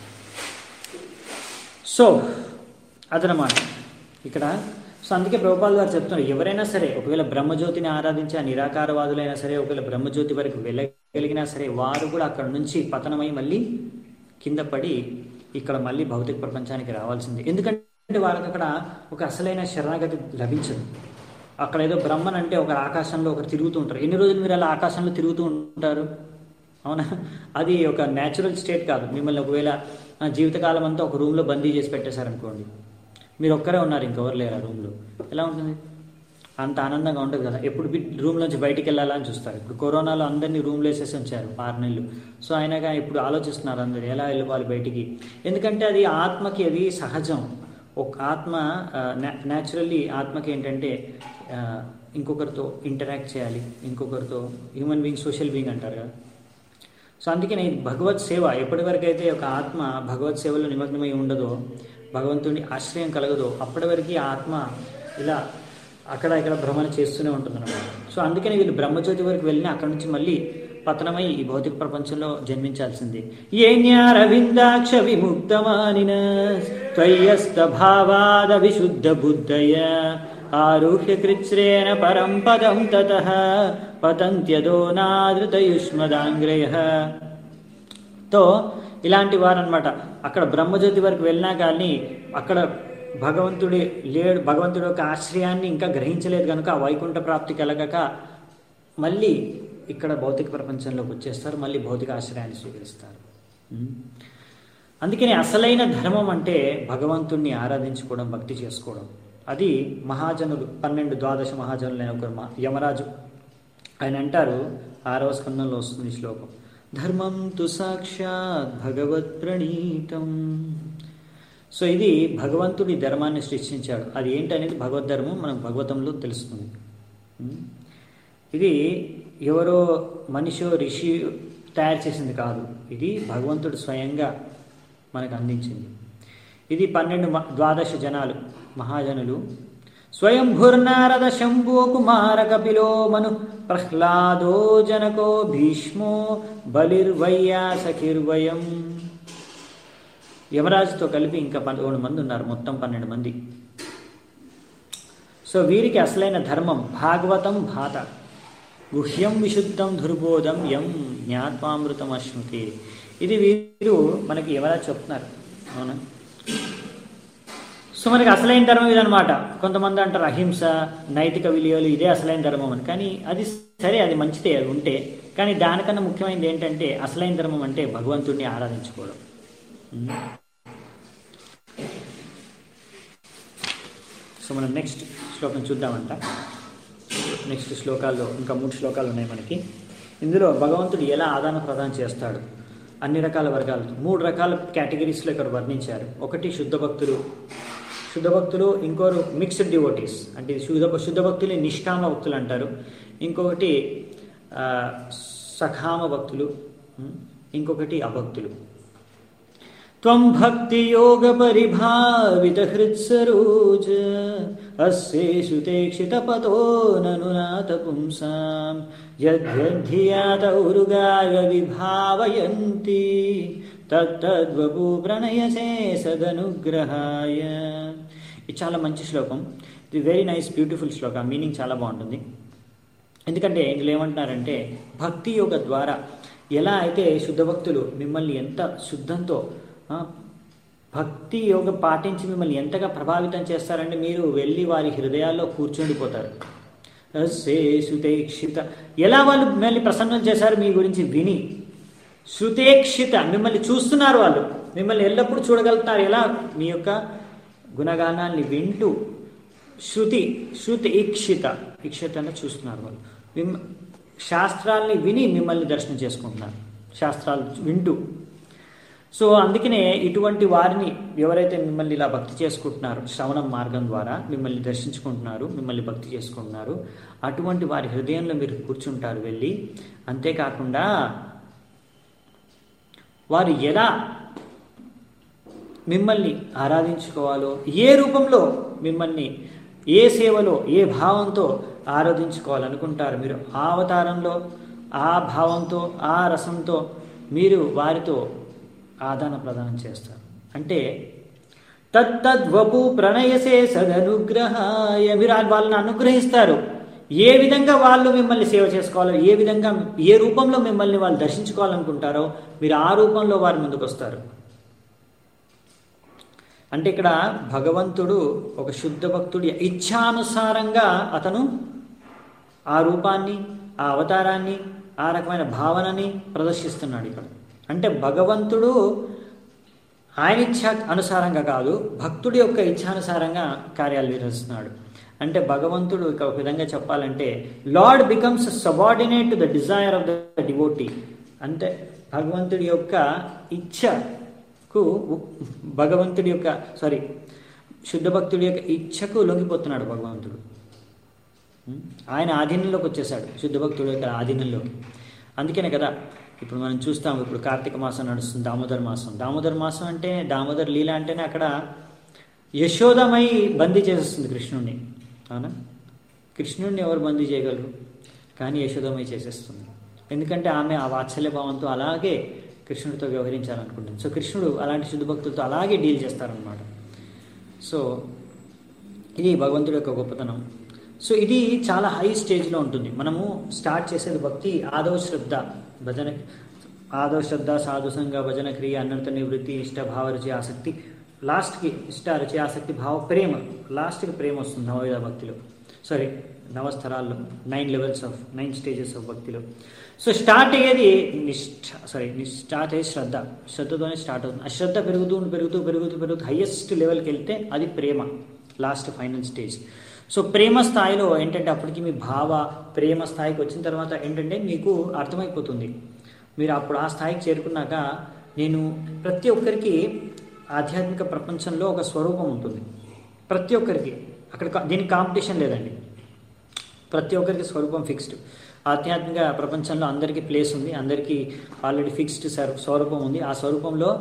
A: సో అదనమాట ఇక్కడ సో అందుకే ప్రభుపాల్ గారు చెప్తున్నారు ఎవరైనా సరే ఒకవేళ బ్రహ్మజ్యోతిని ఆరాధించే ఆ నిరాకారవాదులైనా సరే ఒకవేళ బ్రహ్మజ్యోతి వరకు వెళ్ళగలిగినా సరే వారు కూడా అక్కడ నుంచి పతనమై మళ్ళీ కింద పడి ఇక్కడ మళ్ళీ భౌతిక ప్రపంచానికి రావాల్సిందే ఎందుకంటే వారికి అక్కడ ఒక అసలైన శరణాగతి లభించదు అక్కడ ఏదో బ్రహ్మన్ అంటే ఒకరు ఆకాశంలో ఒకరు తిరుగుతూ ఉంటారు ఎన్ని రోజులు మీరు అలా ఆకాశంలో తిరుగుతూ ఉంటారు అవునా అది ఒక న్యాచురల్ స్టేట్ కాదు మిమ్మల్ని ఒకవేళ ఆ, జీవితకాలం అంతా ఒక రూమ్లో బందీ చేసి పెట్టేశారనుకోండి మీరు ఒక్కరే ఉన్నారు ఇంకెవరు లేరు ఆ రూమ్లో ఎలా ఉంటుంది అంత ఆనందంగా ఉంటుంది కదా ఎప్పుడు రూమ్ నుంచి బయటికి వెళ్ళాలా అని చూస్తారు ఇప్పుడు కరోనాలో అందరినీ రూమ్లో వేసేసి ఉంచారు ఆరు నెలలు సో అయినాగా ఇప్పుడు ఆలోచిస్తున్నారు అందరు ఎలా వెళ్ళిపోవాలి బయటికి ఎందుకంటే అది ఆత్మకి అది సహజం ఒక ఆత్మ న్యాచురల్లీ ఆత్మకి ఏంటంటే ఆ, ఇంకొకరితో ఇంటరాక్ట్ చేయాలి ఇంకొకరితో హ్యూమన్ బీయింగ్ సోషల్ బీయింగ్ అంటారు కదా సో అందుకని భగవత్ సేవ ఎప్పటి వరకు అయితే ఒక ఆత్మ భగవత్ సేవలో నిమగ్నమై ఉండదో భగవంతుని ఆశ్రయం కలగదో అప్పటి వరకు ఆ ఆత్మ ఇలా అక్కడ ఇక్కడ భ్రమణ చేస్తూనే ఉంటుంది సో అందుకని వీళ్ళు బ్రహ్మజ్యోతి వరకు వెళ్ళినా అక్కడ నుంచి మళ్ళీ పతనమై ఈ భౌతిక ప్రపంచంలో జన్మించాల్సింది ఏన్యారవిందాక్ష విముక్తమానిన త్వయ్యస్త భావాద విశుద్ధ బుద్ధయ ఆరుహ్య కృచ్రేణ పరం పదం తత పతంత్యదో నాదృతయుష్మదాంగ్రయ తో ఇలాంటి వారనమాట అక్కడ బ్రహ్మజ్యోతి వరకు వెళ్ళినా కానీ అక్కడ భగవంతుడి లేడు భగవంతుడి యొక్క ఆశ్రయాన్ని ఇంకా గ్రహించలేదు కనుక ఆ వైకుంఠ ప్రాప్తి కలగక మళ్ళీ ఇక్కడ భౌతిక ప్రపంచంలోకి వచ్చేస్తారు మళ్ళీ భౌతిక ఆశ్రయాన్ని స్వీకరిస్తారు ఉం? అందుకని అసలైన ధర్మం అంటే భగవంతుణ్ణి ఆరాధించుకోవడం భక్తి చేసుకోవడం అది మహాజనులు పన్నెండు ద్వాదశ మహాజనులు అయిన ఒకరు మా- యమరాజు ఆయన అంటారు ఆరవ స్కందంలో వస్తుంది ఈ శ్లోకం ధర్మం తు సాక్షాత్ భగవత్ ప్రణీతం సో ఇది భగవంతుడి ధర్మాన్ని సృష్టించాడు అది ఏంటనేది భగవద్ ధర్మం మనకు భగవతంలో తెలుస్తుంది ఉం? ఇది ఎవరో మనిషో ఋషి తయారు చేసింది కాదు ఇది భగవంతుడు స్వయంగా మనకు అందించింది ఇది పన్నెండు మ- ద్వాదశ జనాలు మహాజనులు స్వయంభుర్నారద శంభో కుమార కపిలో మను ప్రహ్లాదో జనకో భీష్మో బలిర్వయ్యా సఖిర్వయం యమరాజుతో కలిపి ఇంకా పదకొండు మంది ఉన్నారు మొత్తం పన్నెండు మంది సో వీరికి అసలైన ధర్మం భాగవతం భాత గుహ్యం విశుద్ధం దుర్బోధం యం జ్ఞాత్వామృతం అశ్నుతి ఇది వీరు మనకి యమరాజు చెప్తున్నారు అవునా సో మనకి అసలైన ధర్మం ఇదనమాట కొంతమంది అంటారు అహింస నైతిక విలువలు ఇదే అసలైన ధర్మం అని కానీ అది సరే అది మంచిదే అది ఉంటే కానీ దానికన్నా ముఖ్యమైనది ఏంటంటే అసలైన ధర్మం అంటే భగవంతుడిని ఆరాధించుకోవడం ఉమ్. సో మనం నెక్స్ట్ శ్లోకం చూద్దామంట నెక్స్ట్ శ్లోకాల్లో ఇంకా మూడు శ్లోకాలు ఉన్నాయి మనకి ఇందులో భగవంతుడు ఎలా ఆదాన ప్రదానం చేస్తాడు అన్ని రకాల వర్గాలు మూడు రకాల కేటగిరీస్లో ఇక్కడ వర్ణించారు ఒకటి శుద్ధ భక్తులు శుద్ధ భక్తులు ఇంకోరు మిక్స్డ్ డివోటీస్ అంటే ఇది శుద్ధ శుద్ధ భక్తులు నిష్కామ భక్తులు అంటారు ఇంకొకటి ఆ, సఖామ భక్తులు ఉం, ఇంకొకటి అభక్తులు త్వం భక్తి యోగ పరిభావిత హృత్సరోజ అస్యేషు తేక్షిత పతో ననునాథ పుంసాం యద్ధియాత ఉరుగాయ విభావయంతి తత్తద్వపు ప్రణయసే సదనుగ్రహాయ ఇది చాలా మంచి శ్లోకం ఇది వెరీ నైస్ బ్యూటిఫుల్ శ్లోకం మీనింగ్ చాలా బాగుంటుంది ఎందుకంటే ఇందులో ఏమంటున్నారంటే భక్తి యోగ ద్వారా ఎలా అయితే శుద్ధ భక్తులు మిమ్మల్ని ఎంత శుద్ధంతో ఆ, భక్తి యోగ పాటించి మిమ్మల్ని ఎంతగా ప్రభావితం చేస్తారంటే మీరు వెళ్ళి వారి హృదయాల్లో కూర్చుండిపోతారు శేషుతేక్షిత ఎలా వాళ్ళు మిమ్మల్ని ప్రసన్నం చేశారు మీ గురించి విని శృతేక్షిత మిమ్మల్ని చూస్తున్నారు వాళ్ళు మిమ్మల్ని ఎల్లప్పుడూ చూడగలుగుతారు ఎలా మీ యొక్క గుణగానాన్ని వింటూ శృతి శృతి ఈక్షిత ఈక్షిత అంటే చూస్తున్నారు వాళ్ళు మిమ్మ శాస్త్రాల్ని విని మిమ్మల్ని దర్శనం చేసుకుంటున్నారు శాస్త్రాలు వింటూ సో అందుకనే ఇటువంటి వారిని ఎవరైతే మిమ్మల్ని ఇలా భక్తి చేసుకుంటున్నారో శ్రవణం మార్గం ద్వారా మిమ్మల్ని దర్శించుకుంటున్నారు మిమ్మల్ని భక్తి చేసుకుంటున్నారు అటువంటి వారి హృదయంలో మీరు కూర్చుంటారు వెళ్ళి అంతేకాకుండా వారు ఎలా మిమ్మల్ని ఆరాధించుకోవాలో ఏ రూపంలో మిమ్మల్ని ఏ సేవలో ఏ భావంతో ఆరాధించుకోవాలనుకుంటారు మీరు ఆ అవతారంలో ఆ భావంతో ఆ రసంతో మీరు వారితో ఆదాన ప్రదానం చేస్తారు అంటే తత్తద్వపు ప్రణయసే సదనుగ్రహాయ మీరు ఆ- వాళ్ళని అనుగ్రహిస్తారు ఏ విధంగా వాళ్ళు మిమ్మల్ని సేవ చేసుకోవాలో ఏ విధంగా ఏ రూపంలో మిమ్మల్ని వాళ్ళు దర్శించుకోవాలనుకుంటారో మీరు ఆ రూపంలో వారి ముందుకు వస్తారు అంటే ఇక్కడ భగవంతుడు ఒక శుద్ధ భక్తుడి ఇచ్ఛానుసారంగా అతను ఆ రూపాన్ని ఆ అవతారాన్ని ఆ రకమైన భావనని ప్రదర్శిస్తున్నాడు ఇక్కడ అంటే భగవంతుడు ఆయన ఇచ్ఛ అనుసారంగా కాదు భక్తుడి యొక్క ఇచ్ఛానుసారంగా కార్యాలు నిర్వహిస్తున్నాడు అంటే భగవంతుడు ఇక ఒక విధంగా చెప్పాలంటే lord becomes subordinate to the desire of the devotee అంటే భగవంతుడి యొక్క ఇచ్ఛకు భగవంతుడి యొక్క సారీ శుద్ధ భక్తుడి యొక్క ఇచ్ఛకు లొంగిపోతున్నాడు భగవంతుడు ఉం? ఆయన ఆధీనంలోకి వచ్చేసాడు శుద్ధ భక్తుడు యొక్క ఆధీనంలోకి అందుకనే కదా ఇప్పుడు మనం చూస్తాం ఇప్పుడు కార్తీక మాసం నడుస్తుంది దామోదర మాసం దామోదర మాసం అంటే దామోదర్ లీల అంటేనే అక్కడ యశోదమై బందీ చేసేస్తుంది కృష్ణుణ్ణి అవునా కృష్ణుణ్ణి ఎవరు బందీ చేయగలరు కానీ యశోదమై చేసేస్తుంది ఎందుకంటే ఆమె ఆ వాత్సల్య భావంతో అలాగే కృష్ణుడితో వ్యవహరించాలనుకుంటుంది సో కృష్ణుడు అలాంటి శుద్ధ భక్తులతో అలాగే డీల్ చేస్తారనమాట సో ఇది భగవంతుడి యొక్క గొప్పతనం సో ఇది చాలా హై స్టేజ్లో ఉంటుంది మనము స్టార్ట్ చేసేది భక్తి ఆదవ శ్రద్ధ భజన ఆదవ శ్రద్ధ సాధు సంఘ భజన క్రియ అనంత నివృత్తి ఇష్ట భావ రుచి ఆసక్తి లాస్ట్కి ఇష్ట రుచి ఆసక్తి భావ ప్రేమ లాస్ట్కి ప్రేమ వస్తుంది నవవిధ భక్తిలో సారీ నవస్థరాల్లో nine levels of nine stages of భక్తిలో సో స్టార్ట్ అయ్యేది నిష్ఠ సారీ స్టార్ట్ అయ్యేది శ్రద్ధ శ్రద్ధతోనే స్టార్ట్ అవుతుంది ఆ శ్రద్ధ పెరుగుతూ పెరుగుతూ పెరుగుతూ పెరుగుతూ హయ్యెస్ట్ లెవెల్కి వెళ్తే అది ప్రేమ లాస్ట్ ఫైనల్ స్టేజ్ సో ప్రేమ స్థాయిలో ఏంటంటే అప్పటికి మీ భావ ప్రేమ స్థాయికి వచ్చిన తర్వాత ఏంటంటే మీకు అర్థమైపోతుంది మీరు అప్పుడు ఆ స్థాయికి చేరుకున్నాక నేను ప్రతి ఒక్కరికి ఆధ్యాత్మిక ప్రపంచంలో ఒక స్వరూపం ఉంటుంది ప్రతి ఒక్కరికి అక్కడ కా- దీనికి కాంపిటీషన్ లేదండి ప్రతి ఒక్కరికి స్వరూపం ఫిక్స్డ్ ఆధ్యాత్మిక ప్రపంచంలో అందరికీ ప్లేస్ ఉంది అందరికీ ఆల్రెడీ ఫిక్స్డ్ స్వరూపం ఉంది ఆ స్వరూపంలో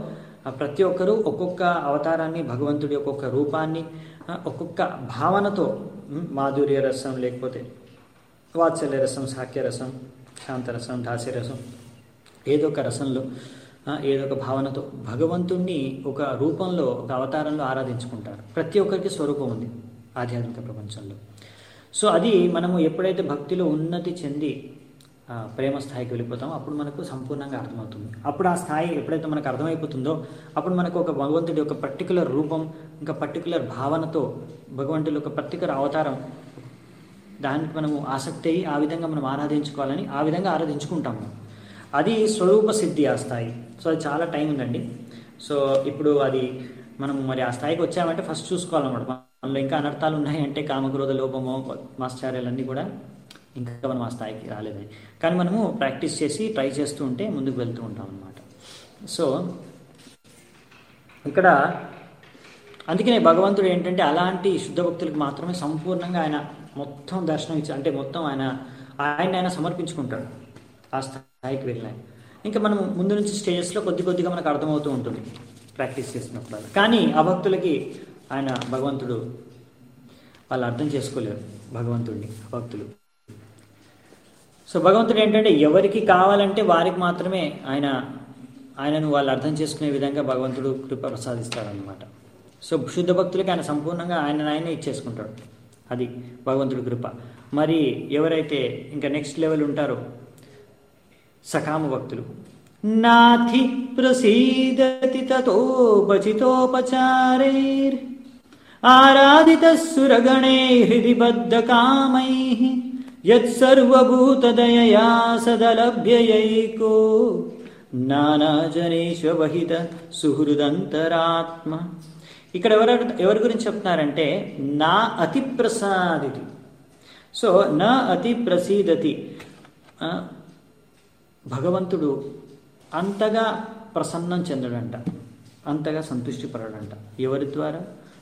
A: ఆ ప్రతి ఒక్కరూ ఒక్కొక్క అవతారాన్ని భగవంతుడి ఒక్కొక్క రూపాన్ని ఆ, ఒక్కొక్క భావనతో ఉమ్, మాధుర్య రసం లేకపోతే వాత్సల్య రసం సాఖ్య రసం శాంతరసం దాస్యరసం ఏదో ఒక రసంలో ఆ, ఏదో ఒక భావనతో భగవంతుణ్ణి ఒక రూపంలో ఒక అవతారంలో ఆరాధించుకుంటారు ప్రతి ఒక్కరికి స్వరూపం ఉంది ఆధ్యాత్మిక ప్రపంచంలో సో అది మనము ఎప్పుడైతే భక్తిలో ఉన్నతి చెంది ఆ, ప్రేమ స్థాయికి వెళ్ళిపోతామో అప్పుడు మనకు సంపూర్ణంగా అర్థమవుతుంది అప్పుడు ఆ స్థాయి ఎప్పుడైతే మనకు అర్థమైపోతుందో అప్పుడు మనకు ఒక భగవంతుడి యొక్క పర్టికులర్ రూపం ఇంకా పర్టికులర్ భావనతో భగవంతుడి యొక్క పర్టికులర్ అవతారం దానికి మనము ఆసక్తి అయ్యి ఆ విధంగా మనం ఆరాధించుకోవాలని ఆ విధంగా ఆరాధించుకుంటాము అది స్వరూప సిద్ధి ఆ స్థాయి సో అది చాలా టైం ఉందండి సో ఇప్పుడు అది మనం మరి ఆ స్థాయికి వచ్చామంటే ఫస్ట్ చూసుకోవాలన్నమాట మనలో ఇంకా అనర్థాలు ఉన్నాయి అంటే కామక్రోధ లోపము మాశ్చర్యాలన్నీ కూడా ఇంకా మనం ఆ స్థాయికి రాలేదని కానీ మనము ప్రాక్టీస్ చేసి ట్రై చేస్తూ ఉంటే ముందుకు వెళ్తూ ఉంటాం అనమాట సో ఇక్కడ అందుకనే భగవంతుడు ఏంటంటే అలాంటి శుద్ధ భక్తులకు మాత్రమే సంపూర్ణంగా ఆయన మొత్తం దర్శనం ఇచ్చి అంటే మొత్తం ఆయన ఆయన ఆయన సమర్పించుకుంటాడు ఆ స్థాయికి వెళ్ళిన ఇంకా మనం ముందు నుంచి స్టేజెస్లో కొద్ది కొద్దిగా మనకు అర్థమవుతూ ఉంటుంది ప్రాక్టీస్ చేసినప్పుడు కానీ ఆ భక్తులకి ఆయన భగవంతుడు వాళ్ళు అర్థం చేసుకోలేరు భగవంతుడిని ఆ భక్తులు సో భగవంతుడు ఏంటంటే ఎవరికి కావాలంటే వారికి మాత్రమే ఆయన ఆయనను వాళ్ళు అర్థం చేసుకునే విధంగా భగవంతుడు కృప ప్రసాదిస్తాడనమాట సో శుద్ధ భక్తులకి ఆయన సంపూర్ణంగా ఆయన ఆయనే ఇచ్చేసుకుంటాడు అది భగవంతుడి కృప మరి ఎవరైతే ఇంకా నెక్స్ట్ లెవెల్ ఉంటారో సకామ భక్తులు నాథి ప్రసీదతి తతోపచితోపచారైర్ ఆరాధిత సురగణే హృది బద్ధ కామై యత్సర్వభూతదయయా సదలభ్యయైకో నానాజనేశ్వహిత సుహృదంతరాత్మ ఇక్కడ ఎవరు ఎవరి గురించి చెప్తున్నారంటే నా అతి ప్రసాదితి సో నా అతి ప్రసీదతి ఆ, భగవంతుడు అంతగా ప్రసన్నం చెందడంట అంతగా సంతృష్టి పడడంట ఎవరి ద్వారా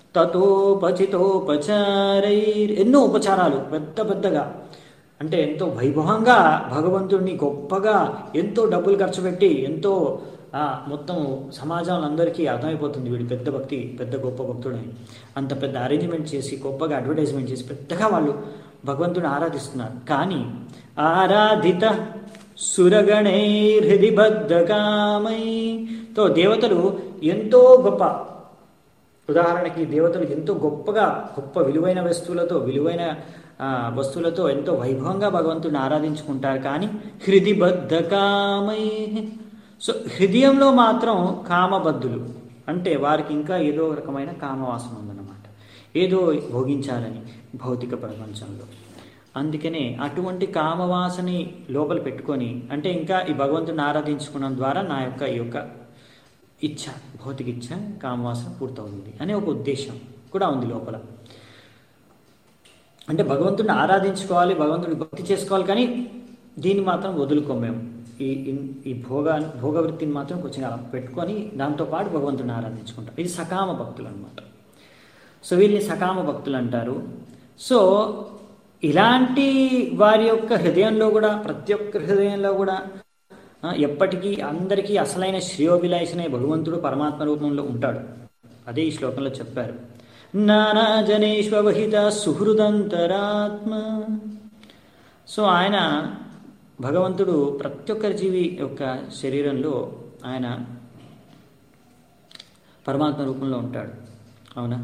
A: తతోపచితోపచారైర్ ఎన్నో ఉపచారాలు పెద్ద పెద్దగా అంటే ఎంతో వైభవంగా భగవంతుడిని గొప్పగా ఎంతో డబ్బులు ఖర్చు పెట్టి ఎంతో ఆ, మొత్తం సమాజంలో అందరికీ అర్థమైపోతుంది వీడు పెద్ద భక్తి పెద్ద గొప్ప భక్తుడని అంత పెద్ద అరేంజ్మెంట్ చేసి గొప్పగా అడ్వర్టైజ్మెంట్ చేసి పెద్దగా వాళ్ళు భగవంతుడిని ఆరాధిస్తున్నారు కానీ ఆరాధిత సురగణైర్హృది బద్ధకామై తో దేవతలు ఎంతో గొప్ప ఉదాహరణకి దేవతలు ఎంతో గొప్పగా గొప్ప విలువైన వస్తువులతో విలువైన ఆ, వస్తువులతో ఎంతో వైభవంగా భగవంతుడిని ఆరాధించుకుంటారు కానీ హృది బద్ధకామై సో హృదయంలో మాత్రం కామబద్ధులు అంటే వారికి ఇంకా ఏదో రకమైన కామవాసన ఉందన్నమాట ఏదో భోగించాలని భౌతిక ప్రపంచంలో అందుకనే అటువంటి కామవాసని లోపల పెట్టుకొని అంటే ఇంకా ఈ భగవంతుని ఆరాధించుకోవడం ద్వారా నా యొక్క ఈ యొక్క ఇచ్ఛ భౌతిక ఇచ్ఛ కామవాసన పూర్తవుతుంది అనే ఒక ఉద్దేశం కూడా ఉంది లోపల అంటే భగవంతుడిని ఆరాధించుకోవాలి భగవంతుడిని భక్తి చేసుకోవాలి కానీ దీన్ని మాత్రం వదులుకోం మేము ఈ ఇన్- ఈ భోగ భోగవృత్తిని మాత్రం కొంచెం అలా పెట్టుకొని దాంతోపాటు భగవంతుడిని ఆరాధించుకుంటాం ఇది సకామ భక్తులు అనమాట సో వీళ్ళని సకామ భక్తులు అంటారు సో ఇలాంటి వారి యొక్క హృదయంలో కూడా ప్రతి ఒక్క హృదయంలో కూడా ఆ, ఎప్పటికీ అందరికీ అసలైన శ్రేయోభిలాషనే భగవంతుడు పరమాత్మ రూపంలో ఉంటాడు అదే ఈ శ్లోకంలో చెప్పారు నానా జనేష్వహిత సుహృదంతరాత్మ సో ఆయన భగవంతుడు ప్రతి ఒక్కరి జీవి యొక్క శరీరంలో ఆయన పరమాత్మ రూపంలో ఉంటాడు అవునా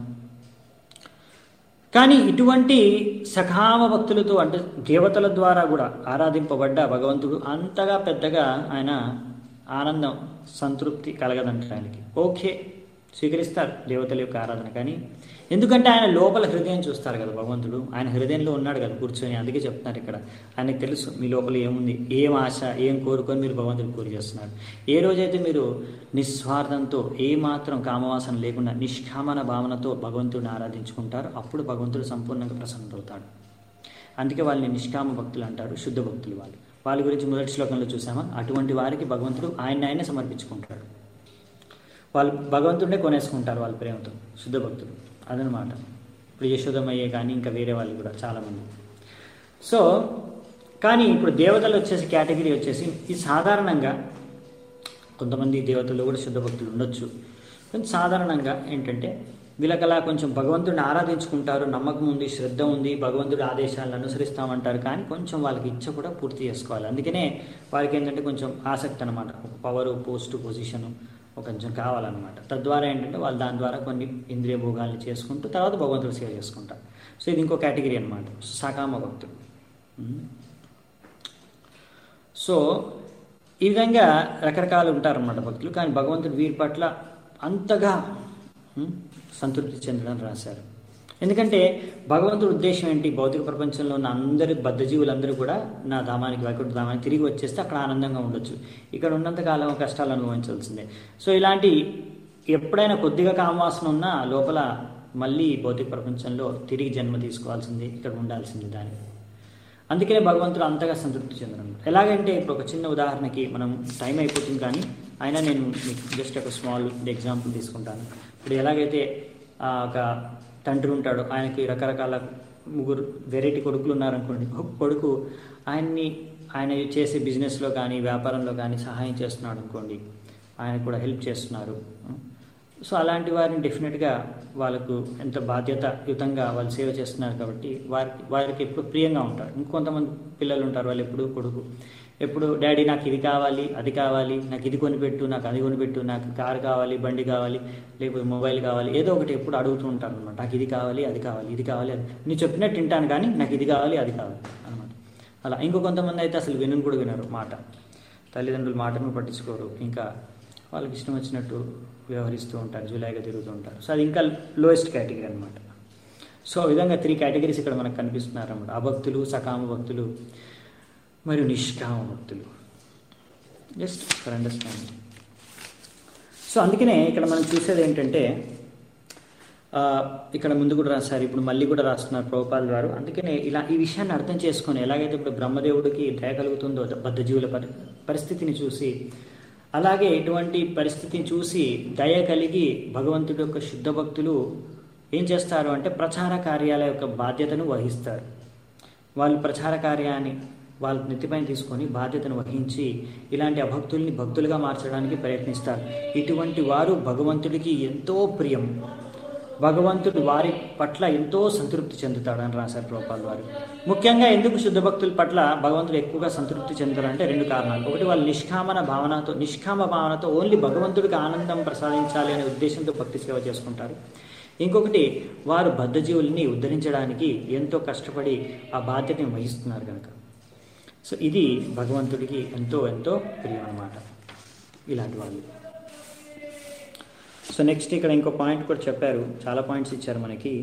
A: కానీ ఇటువంటి సకామ భక్తులతో అంటే దేవతల ద్వారా కూడా ఆరాధింపబడ్డ భగవంతుడు అంతగా పెద్దగా ఆయన ఆనందం సంతృప్తి కలగదంట ఆయనకి ఓకే స్వీకరిస్తారు దేవతల యొక్క ఆరాధన కానీ ఎందుకంటే ఆయన లోపల హృదయం చూస్తారు కదా భగవంతుడు ఆయన హృదయంలో ఉన్నాడు కదా కూర్చొని అందుకే చెప్తున్నారు ఇక్కడ ఆయనకు తెలుసు మీ లోపల ఏముంది ఏం ఆశ ఏం కోరుకొని మీరు భగవంతుడు కోరి చేస్తున్నారు ఏ రోజైతే మీరు నిస్వార్థంతో ఏ మాత్రం కామవాసన లేకుండా నిష్కామన భావనతో భగవంతుడిని ఆరాధించుకుంటారో అప్పుడు భగవంతుడు సంపూర్ణంగా ప్రసన్నమవుతాడు అందుకే వాళ్ళని నిష్కామ భక్తులు అంటారు శుద్ధ భక్తులు వాళ్ళు వాళ్ళ గురించి మొదటి శ్లోకంలో చూసామా అటువంటి వారికి భగవంతుడు ఆయన ఆయనే సమర్పించుకుంటాడు వాళ్ళు భగవంతుడినే కొనేసుకుంటారు వాళ్ళ ప్రేమతో శుద్ధ భక్తులు అదనమాట ఇప్పుడు యశోదమయ్యే కానీ ఇంకా వేరే వాళ్ళు కూడా చాలామంది సో కానీ ఇప్పుడు దేవతలు వచ్చేసి కేటగిరీ వచ్చేసి ఈ సాధారణంగా కొంతమంది దేవతల్లో కూడా శుద్ధ భక్తులు ఉండొచ్చు కొంచెం సాధారణంగా ఏంటంటే వీళ్ళకలా కొంచెం భగవంతుడిని ఆరాధించుకుంటారు నమ్మకం ఉంది శ్రద్ధ ఉంది భగవంతుడి ఆదేశాలను అనుసరిస్తామంటారు కానీ కొంచెం వాళ్ళకి ఇచ్చ కూడా పూర్తి చేసుకోవాలి అందుకనే వారికి ఏంటంటే కొంచెం ఆసక్తి అనమాట ఒక పవర్ పోస్ట్ పొజిషను ఒక కొంచెం కావాలన్నమాట తద్వారా ఏంటంటే వాళ్ళు దాని ద్వారా కొన్ని ఇంద్రియ భోగాల్ని చేసుకుంటూ తర్వాత భగవంతుడు సేవ చేసుకుంటారు సో ఇది ఇంకో కేటగిరీ అనమాట సకామ భక్తుడు ఉమ్. సో ఈ విధంగా రకరకాలు ఉంటారన్నమాట భక్తులు కానీ భగవంతుడు వీరి పట్ల అంతగా ఉమ్, సంతృప్తి చెందడం రాశారు ఎందుకంటే భగవంతుడి ఉద్దేశం ఏంటి భౌతిక ప్రపంచంలో ఉన్న అందరి బద్ధజీవులందరూ కూడా నా ధామానికి వైకుంఠ ధామానికి తిరిగి వచ్చేస్తే అక్కడ ఆనందంగా ఉండొచ్చు ఇక్కడ ఉన్నంత కాలం కష్టాలు అనుభవించాల్సిందే సో ఇలాంటి ఎప్పుడైనా కొద్దిగా కామవాసన ఉన్నా లోపల మళ్ళీ భౌతిక ప్రపంచంలో తిరిగి జన్మ తీసుకోవాల్సిందే ఇక్కడ ఉండాల్సిందే దానికి అందుకనే భగవంతుడు అంతగా సంతృప్తి చెందడం ఎలాగంటే ఇప్పుడు ఒక చిన్న ఉదాహరణకి మనం టైం అయిపోతుంది కానీ అయినా నేను మీకు జస్ట్ ఒక స్మాల్ ఎగ్జాంపుల్ తీసుకుంటాను ఇప్పుడు ఎలాగైతే ఆ, ఒక తండ్రి ఉంటాడు ఆయనకి రకరకాల ముగ్గురు వెరైటీ కొడుకులు ఉన్నారనుకోండి ఒక కొడుకు ఆయన్ని ఆయన చేసే బిజినెస్లో కానీ వ్యాపారంలో కానీ సహాయం చేస్తున్నాడు అనుకోండి ఆయన కూడా హెల్ప్ చేస్తున్నారు సో అలాంటి వారిని డెఫినెట్గా వాళ్ళకు ఎంత బాధ్యతయుతంగా వాళ్ళు సేవ చేస్తున్నారు కాబట్టి వారికి వారికి ఎప్పుడు ప్రియంగా ఉంటారు ఇంకొంతమంది పిల్లలు ఉంటారు వాళ్ళు ఎప్పుడు కొడుకు ఎప్పుడు డాడీ నాకు ఇది కావాలి అది కావాలి నాకు ఇది కొనిపెట్టు నాకు అది కొనిపెట్టు నాకు కారు కావాలి బండి కావాలి లేకపోతే మొబైల్ కావాలి ఏదో ఒకటి ఎప్పుడు అడుగుతూ ఉంటాను అనమాట నాకు ఇది కావాలి అది కావాలి ఇది కావాలి అది నీ చెప్పినట్టు తింటాను కానీ నాకు ఇది కావాలి అది కావాలి అనమాట అలా ఇంకో కొంతమంది అయితే అసలు వినను కూడా వినరు మాట తల్లిదండ్రుల మాటను పట్టించుకోరు ఇంకా వాళ్ళకి ఇష్టం వచ్చినట్టు వ్యవహరిస్తూ ఉంటారు జూలైగా తిరుగుతూ ఉంటారు సో అది ఇంకా లోయెస్ట్ కేటగిరీ అనమాట సో ఈ విధంగా త్రీ కేటగిరీస్ ఇక్కడ మనకు కనిపిస్తున్నారు అనమాట అభక్తులు సకామ భక్తులు మరియు నిష్కామ భక్తులు జస్ట్ ఫర్ అండర్స్టాండింగ్ సో అందుకనే ఇక్కడ మనం చూసేది ఏంటంటే ఆ, ఇక్కడ ముందు కూడా రాశారు ఇప్పుడు మళ్ళీ కూడా రాస్తున్నారు ప్రభుపాల్ గారు అందుకనే ఇలా ఈ విషయాన్ని అర్థం చేసుకొని ఎలాగైతే ఇప్పుడు బ్రహ్మదేవుడికి దయ కలుగుతుందో బద్ధజీవుల పరి పరిస్థితిని చూసి అలాగే ఇటువంటి పరిస్థితిని చూసి దయ కలిగి భగవంతుడి యొక్క శుద్ధ భక్తులు ఏం చేస్తారు అంటే ప్రచార కార్యాల యొక్క బాధ్యతను వహిస్తారు వాళ్ళు ప్రచార కార్యాన్ని వాళ్ళ నెత్తిపైన తీసుకొని బాధ్యతను వహించి ఇలాంటి అభక్తుల్ని భక్తులుగా మార్చడానికి ప్రయత్నిస్తారు ఇటువంటి వారు భగవంతుడికి ఎంతో ప్రియం భగవంతుడు వారి పట్ల ఎంతో సంతృప్తి చెందుతాడని రాశారు ప్రోపాల్ వారు ముఖ్యంగా ఎందుకు శుద్ధ భక్తుల పట్ల భగవంతుడు ఎక్కువగా సంతృప్తి చెందుతారంటే రెండు కారణాలు ఒకటి వాళ్ళు నిష్కామన భావనతో నిష్కామ భావనతో ఓన్లీ భగవంతుడికి ఆనందం ప్రసాదించాలి అనే ఉద్దేశంతో భక్తి సేవ చేసుకుంటారు ఇంకొకటి వారు బద్ధజీవుల్ని ఉద్ధరించడానికి ఎంతో కష్టపడి ఆ బాధ్యతని వహిస్తున్నారు కనుక సో ఇది భగవంతుడికి ఎంతో ఎంతో ప్రియం అన్నమాట ఇలాంటి వాళ్ళు సో నెక్స్ట్ ఇక్కడ ఇంకో పాయింట్ కూడా చెప్పారు చాలా పాయింట్స్ ఇచ్చారు మనకి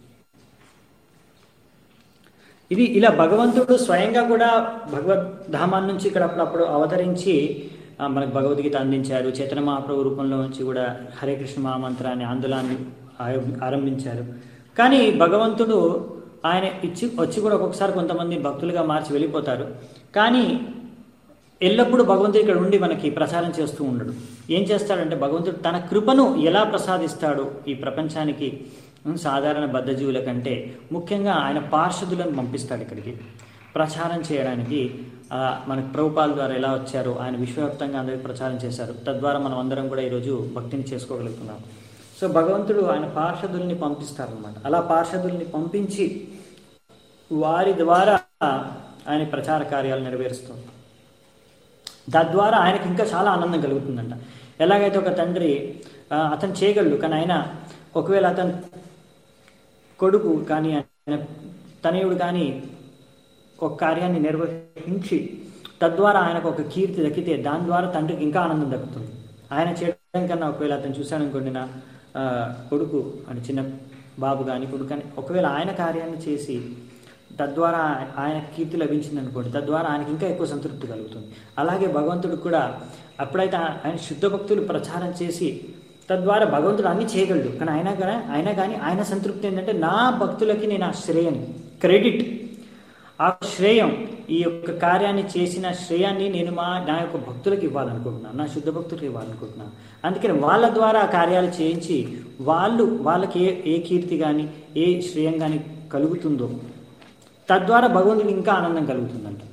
A: ఇది ఇలా భగవంతుడు స్వయంగా కూడా భగవద్ ధామాన్ని నుంచి ఇక్కడ అప్పుడప్పుడు అవతరించి ఆ, మనకు భగవద్గీత అందించారు చైతన్య మహాప్రభు రూపంలో నుంచి కూడా హరే కృష్ణ మహామంత్రాన్ని ఆందోళనాన్ని ఆయ- ఆరంభించారు కానీ భగవంతుడు ఆయన ఇచ్చి వచ్చి కూడా ఒక్కొక్కసారి కొంతమంది భక్తులుగా మార్చి వెళ్ళిపోతారు కానీ ఎల్లప్పుడూ భగవంతుడు ఇక్కడ ఉండి మనకి ప్రచారం చేస్తూ ఉండడు ఏం చేస్తాడంటే భగవంతుడు తన కృపను ఎలా ప్రసాదిస్తాడు ఈ ప్రపంచానికి ఉం, సాధారణ బద్ధజీవుల కంటే ముఖ్యంగా ఆయన పార్షదులను పంపిస్తాడు ఇక్కడికి ప్రచారం చేయడానికి ఆ, మనకు ప్రభుపాల ద్వారా ఎలా వచ్చారో ఆయన విశ్వవ్యాప్తంగా అందరికీ ప్రచారం చేశారు తద్వారా మనం అందరం కూడా ఈరోజు భక్తిని చేసుకోగలుగుతున్నాం సో భగవంతుడు ఆయన పార్షదుల్ని పంపిస్తారనమాట అలా పార్షదుల్ని పంపించి వారి ద్వారా ఆయన ప్రచార కార్యాలు నెరవేరుస్తుంది తద్వారా ఆయనకి ఇంకా చాలా ఆనందం కలుగుతుందంట ఎలాగైతే ఒక తండ్రి ఆ, అతను చేయగలడు కానీ ఆయన ఒకవేళ అతను కొడుకు కానీ ఆయన తనయుడు కానీ ఒక కార్యాన్ని నిర్వహించి తద్వారా ఆయనకు ఒక కీర్తి దక్కితే దాని ద్వారా తండ్రికి ఇంకా ఆనందం దక్కుతుంది ఆయన చేయడం కన్నా ఒకవేళ అతను చూశాను అనుకోండి నా ఆ, కొడుకు అంటే చిన్న బాబు కానీ కొడుకు కానీ ఒకవేళ ఆయన కార్యాన్ని చేసి తద్వారా ఆయన కీర్తి లభించింది అనుకోండి తద్వారా ఆయనకి ఇంకా ఎక్కువ సంతృప్తి కలుగుతుంది అలాగే భగవంతుడు కూడా అప్పుడైతే ఆయన శుద్ధ భక్తులు ప్రచారం చేసి తద్వారా భగవంతుడు అన్ని చేయగలడు కానీ అయినా కానీ అయినా కానీ ఆయన సంతృప్తి ఏంటంటే నా భక్తులకి నేను ఆ శ్రేయని క్రెడిట్ ఆ శ్రేయం ఈ యొక్క కార్యాన్ని చేసిన శ్రేయాన్ని నేను మా నా యొక్క భక్తులకు ఇవ్వాలనుకుంటున్నాను నా శుద్ధ భక్తులకు ఇవ్వాలనుకుంటున్నాను అందుకని వాళ్ళ ద్వారా ఆ కార్యాలు చేయించి వాళ్ళు వాళ్ళకి ఏ ఏ కీర్తి కానీ ఏ శ్రేయం కానీ కలుగుతుందో తద్వారా భగవంతుడికి ఇంకా ఆనందం కలుగుతుందంట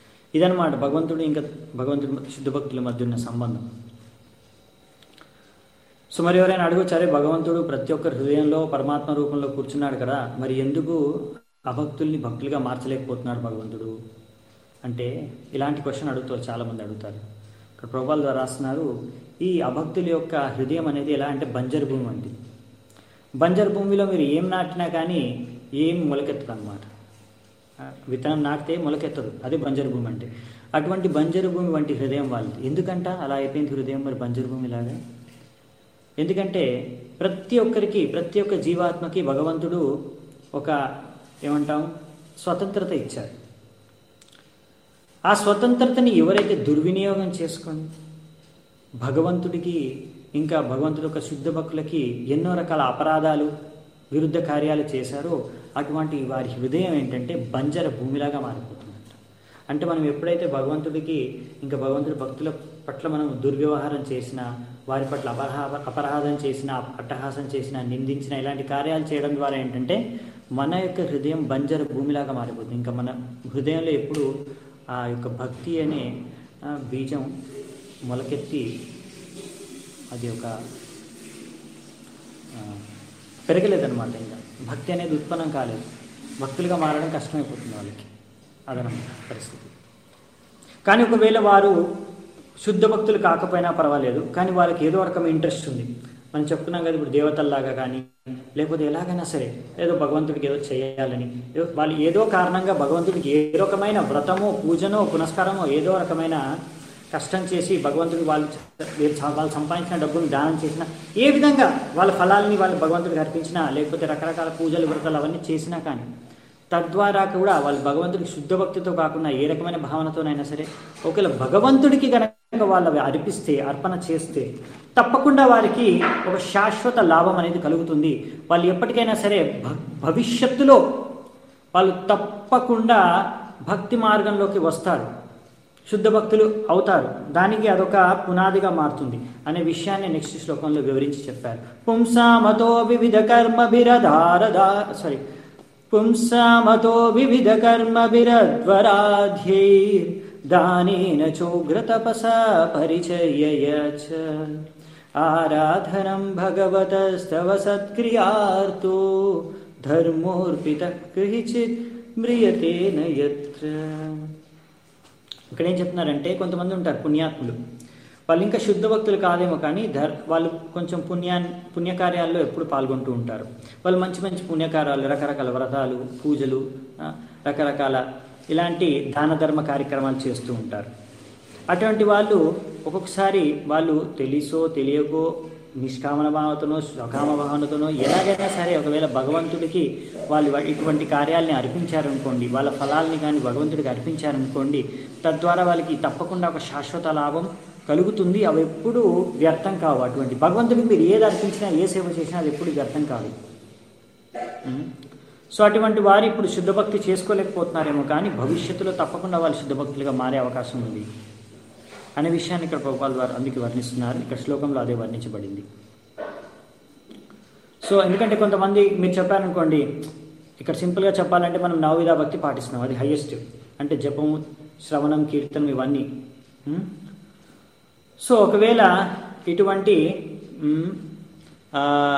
A: ఇదనమాట భగవంతుడు ఇంకా భగవంతుడి శుద్ధ భక్తుల మధ్య ఉన్న సంబంధం సో మరి ఎవరైనా అడగొచ్చు అరే భగవంతుడు ప్రతి ఒక్కరి హృదయంలో పరమాత్మ రూపంలో కూర్చున్నాడు కదా మరి ఎందుకు అభక్తుల్ని భక్తులుగా మార్చలేకపోతున్నాడు భగవంతుడు అంటే ఇలాంటి క్వశ్చన్ అడుగుతారు చాలామంది అడుగుతారు ఇక్కడ ప్రభుపాల్ ద్వారా రాస్తున్నారు ఈ అభక్తుల యొక్క హృదయం అనేది ఎలా అంటే బంజరు భూమి వంటి బంజరు భూమిలో మీరు ఏం నాటినా కానీ ఏం మొలకెత్తదు అనమాట విత్తనం నాటితే మొలకెత్తదు అదే బంజరు భూమి అంటే అటువంటి బంజరు భూమి వంటి హృదయం వాళ్ళది ఎందుకంట అలా అయిపోయింది హృదయం మరి బంజరు భూమి లాగా ఎందుకంటే ప్రతి ఒక్కరికి ప్రతి ఒక్క జీవాత్మకి భగవంతుడు ఒక ఏమంటాం స్వతంత్రత ఇచ్చారు ఆ స్వతంత్రతని ఎవరైతే దుర్వినియోగం చేసుకొని భగవంతుడికి ఇంకా భగవంతుడి యొక్క శుద్ధ భక్తులకి ఎన్నో రకాల అపరాధాలు విరుద్ధ కార్యాలు చేశారో అటువంటి వారి హృదయం ఏంటంటే బంజర భూమిలాగా మారిపోతుందంట అంటే మనం ఎప్పుడైతే భగవంతుడికి ఇంకా భగవంతుడి భక్తుల పట్ల మనం దుర్వ్యవహారం చేసినా వారి పట్ల అపరాహ అపరాధం చేసిన అట్టహాసం చేసిన నిందించిన ఇలాంటి కార్యాలు చేయడం ద్వారా ఏంటంటే మన యొక్క హృదయం బంజర భూమిలాగా మారిపోతుంది ఇంకా మన హృదయంలో ఎప్పుడు ఆ యొక్క భక్తి అనే ఆ, బీజం మొలకెత్తి అది ఒక ఆ, పెరగలేదన్నమాట ఇంకా భక్తి అనేది ఉత్పన్నం కాలేదు భక్తులుగా మారడం కష్టమైపోతుంది వాళ్ళకి అదనమాట పరిస్థితి కానీ ఒకవేళ వారు శుద్ధ భక్తులు కాకపోయినా పర్వాలేదు కానీ వాళ్ళకి ఏదో రకమైన ఇంట్రెస్ట్ ఉంది మనం చెప్తున్నాం కదా ఇప్పుడు దేవతల్లాగా కానీ లేకపోతే ఎలాగైనా సరే ఏదో భగవంతుడికి ఏదో చేయాలని ఏదో వాళ్ళు ఏదో కారణంగా భగవంతుడికి ఏ రకమైన వ్రతమో పూజనో పునస్కారమో ఏదో రకమైన కష్టం చేసి భగవంతుడికి వాళ్ళు వీళ్ళు స- వాళ్ళు సంపాదించిన డబ్బును దానం చేసినా ఏ విధంగా వాళ్ళ ఫలాల్ని వాళ్ళు భగవంతుడికి అర్పించినా లేకపోతే రకరకాల పూజలు వ్రతాలు అవన్నీ చేసినా కానీ తద్వారా కూడా వాళ్ళు భగవంతుడికి శుద్ధ భక్తితో కాకుండా ఏ రకమైన భావనతోనైనా సరే ఒకవేళ భగవంతుడికి గనక వాళ్ళు అవి అర్పిస్తే అర్పణ చేస్తే తప్పకుండా వారికి ఒక శాశ్వత లాభం అనేది కలుగుతుంది వాళ్ళు ఎప్పటికైనా సరే భ- భవిష్యత్తులో వాళ్ళు తప్పకుండా భక్తి మార్గంలోకి వస్తారు శుద్ధ భక్తులు అవుతారు దానికి అదొక పునాదిగా మారుతుంది అనే విషయాన్ని నెక్స్ట్ శ్లోకంలో వివరించి చెప్పారు పుంసామతో వివిధ కర్మ బిరధారదా సారీ పుంసామతో వివిధ కర్మ బిరద్వరాధ్యైర్ దానేన చోగ్రతపస పరిచర్యయ చ ఆరాధనం భగవతస్తవ సత్క్రియార్తో ధర్మోర్పిత కృహిచిత్ మ్రియతేన యత్ర ఇక్కడ ఏం చెప్తున్నారంటే కొంతమంది ఉంటారు పుణ్యాత్ములు వాళ్ళు ఇంకా శుద్ధ భక్తులు కాదేమో కానీ ధర్ వాళ్ళు కొంచెం పుణ్యా పుణ్యకార్యాల్లో ఎప్పుడు పాల్గొంటూ ఉంటారు వాళ్ళు మంచి మంచి పుణ్యకార్యాలు రకరకాల వ్రతాలు పూజలు ఆ, రకరకాల ఇలాంటి దాన ధర్మ కార్యక్రమాలు చేస్తూ ఉంటారు అటువంటి వాళ్ళు ఒక్కొక్కసారి వాళ్ళు తెలిసో తెలియకో నిష్కామన భావనతోనో స్వకామ భావనతోనో ఎలాగైనా సరే ఒకవేళ భగవంతుడికి వాళ్ళు వా- ఇటువంటి కార్యాలని అర్పించారనుకోండి వాళ్ళ ఫలాల్ని కానీ భగవంతుడికి అర్పించారనుకోండి తద్వారా వాళ్ళకి తప్పకుండా ఒక శాశ్వత లాభం కలుగుతుంది అవి ఎప్పుడు వ్యర్థం కావు అటువంటి భగవంతుడికి మీరు ఏది అర్పించినా ఏ సేవ చేసినా అది ఎప్పుడు వ్యర్థం కాదు ఉం? సో అటువంటి వారు ఇప్పుడు శుద్ధ భక్తి చేసుకోలేకపోతున్నారేమో కానీ భవిష్యత్తులో తప్పకుండా వాళ్ళు శుద్ధ భక్తులుగా మారే అవకాశం ఉంది అనే విషయాన్ని ఇక్కడ ప్రభుపాల్ వారు అందుకు వర్ణిస్తున్నారు ఇక్కడ శ్లోకంలో అదే వర్ణించబడింది సో ఎందుకంటే కొంతమంది మీరు చెప్పారనుకోండి ఇక్కడ సింపుల్గా చెప్పాలంటే మనం నవవిధ భక్తి పాటిస్తున్నాం అది హయ్యెస్ట్ అంటే జపము శ్రవణం కీర్తనం ఇవన్నీ ఉం? సో ఒకవేళ ఇటువంటి ఉం, ఆ,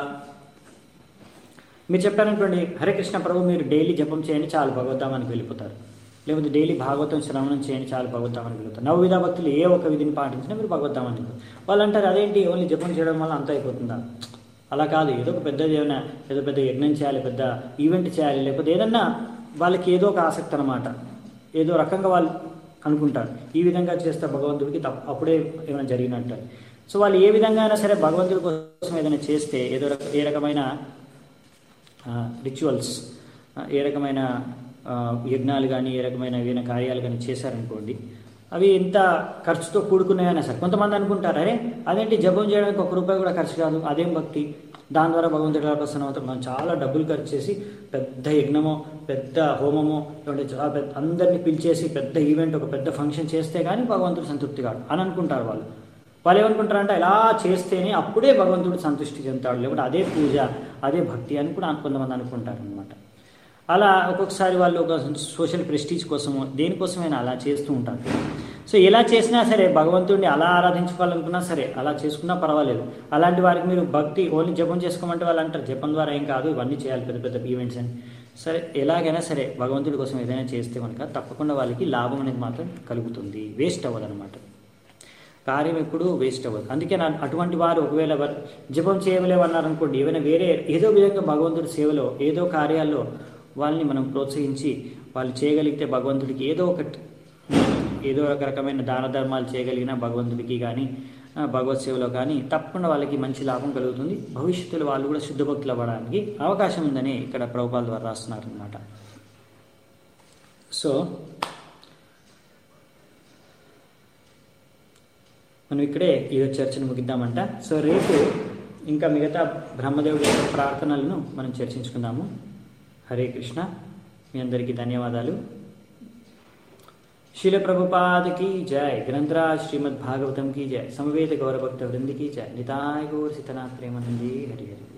A: మీరు చెప్పారనుకోండి హరే కృష్ణ ప్రభు మీరు డైలీ జపం చేయండి చాలు భగవద్ధామానికి వెళ్ళిపోతారు లేకపోతే డైలీ భాగవతం శ్రవణం చేయండి చాలు భగవద్ధామానికి వెళ్ళిపోతారు నవవిధ భక్తులు ఏ ఒక్క విధిని పాటించినా మీరు భగవద్ధామానికి వెళ్ళిపోతారు వాళ్ళు అంటారు అదేంటి ఓన్లీ జపం చేయడం వల్ల అంత అయిపోతుందా అలా కాదు ఏదో ఒక పెద్దది ఏమైనా ఏదో పెద్ద యజ్ఞం చేయాలి పెద్ద ఈవెంట్ చేయాలి లేకపోతే ఏదన్నా వాళ్ళకి ఏదో ఒక ఆసక్తి అనమాట ఏదో రకంగా వాళ్ళు అనుకుంటారు ఈ విధంగా చేస్తే భగవంతుడికి తప్ప అప్పుడే ఏమైనా జరిగినట్టు సో వాళ్ళు ఏ విధంగా అయినా సరే భగవంతుడి కోసం ఏదైనా చేస్తే ఏదో రక ఏ రకమైన రిచువల్స్ ఏ రకమైన ఆ, యజ్ఞాలు కానీ ఏ రకమైన ఏదైనా కార్యాలు కానీ చేశారనుకోండి అవి ఎంత ఖర్చుతో కూడుకున్నాయని సార్ కొంతమంది అనుకుంటారు అరే అదేంటి జపం చేయడానికి ఒక రూపాయి కూడా ఖర్చు కాదు అదేం భక్తి దాని ద్వారా భగవంతుడి ఎలా ప్రసన్న అవుతాం మనం చాలా డబ్బులు ఖర్చు చేసి పెద్ద యజ్ఞమో పెద్ద హోమమో లేదంటే చాలా పెద్ద అందరినీ పిలిచేసి పెద్ద ఈవెంట్ ఒక పెద్ద ఫంక్షన్ చేస్తే కానీ భగవంతుడు సంతృప్తి కాడు అని అనుకుంటారు వాళ్ళు వాళ్ళు ఏమనుకుంటారంటే ఇలా చేస్తేనే అప్పుడే భగవంతుడు సంతృష్టి చెందుతాడు లేకపోతే అదే పూజ అదే భక్తి అని కూడా కొంతమంది అనుకుంటారు అనమాట అలా ఒక్కొక్కసారి వాళ్ళు ఒక సోషల్ ప్రెస్టీజ్ కోసమో దేనికోసమైనా అలా చేస్తూ ఉంటారు సో ఎలా చేసినా సరే భగవంతుడిని అలా ఆరాధించుకోవాలనుకున్నా సరే అలా చేసుకున్నా పర్వాలేదు అలాంటి వారికి మీరు భక్తి ఓన్లీ జపం చేసుకోమంటే వాళ్ళు అంటారు జపం ద్వారా ఏం కాదు ఇవన్నీ చేయాలి పెద్ద పెద్ద ఈవెంట్స్ అని సరే ఎలాగైనా సరే భగవంతుడి కోసం ఏదైనా చేస్తే కనుక తప్పకుండా వాళ్ళకి లాభం అనేది మాత్రం కలుగుతుంది వేస్ట్ అవ్వదు అనమాట కార్యం ఎప్పుడు వేస్ట్ అవ్వదు అందుకే నా అటువంటి వారు ఒకవేళ వారు జపం చేయలేమన్నారు అనుకోండి ఏమైనా వేరే ఏదో విధంగా భగవంతుడి సేవలో ఏదో కార్యాల్లో వాళ్ళని మనం ప్రోత్సహించి వాళ్ళు చేయగలిగితే భగవంతుడికి ఏదో ఒకటి ఏదో ఒక రకమైన దాన ధర్మాలు చేయగలిగిన భగవంతుడికి కానీ ఆ, భగవత్ సేవలో కానీ తప్పకుండా వాళ్ళకి మంచి లాభం కలుగుతుంది భవిష్యత్తులో వాళ్ళు కూడా శుద్ధ భక్తులు అవ్వడానికి అవకాశం ఉందని ఇక్కడ ప్రభుపాల ద్వారా రాస్తున్నారు అనమాట సో మనం ఇక్కడే ఈరోజు చర్చను ముగిద్దామంట సో రేపు ఇంకా మిగతా బ్రహ్మదేవుడి యొక్క ప్రార్థనలను మనం చర్చించుకుందాము హరే కృష్ణ మీ అందరికీ ధన్యవాదాలు శిల ప్రభుపాद की जय ग्रंथराज श्रीमद् भागवतम की जय समवेत गौरभक्त वृंद की जय निताय गौर सितनाथ प्रेमानंदी हरि हरि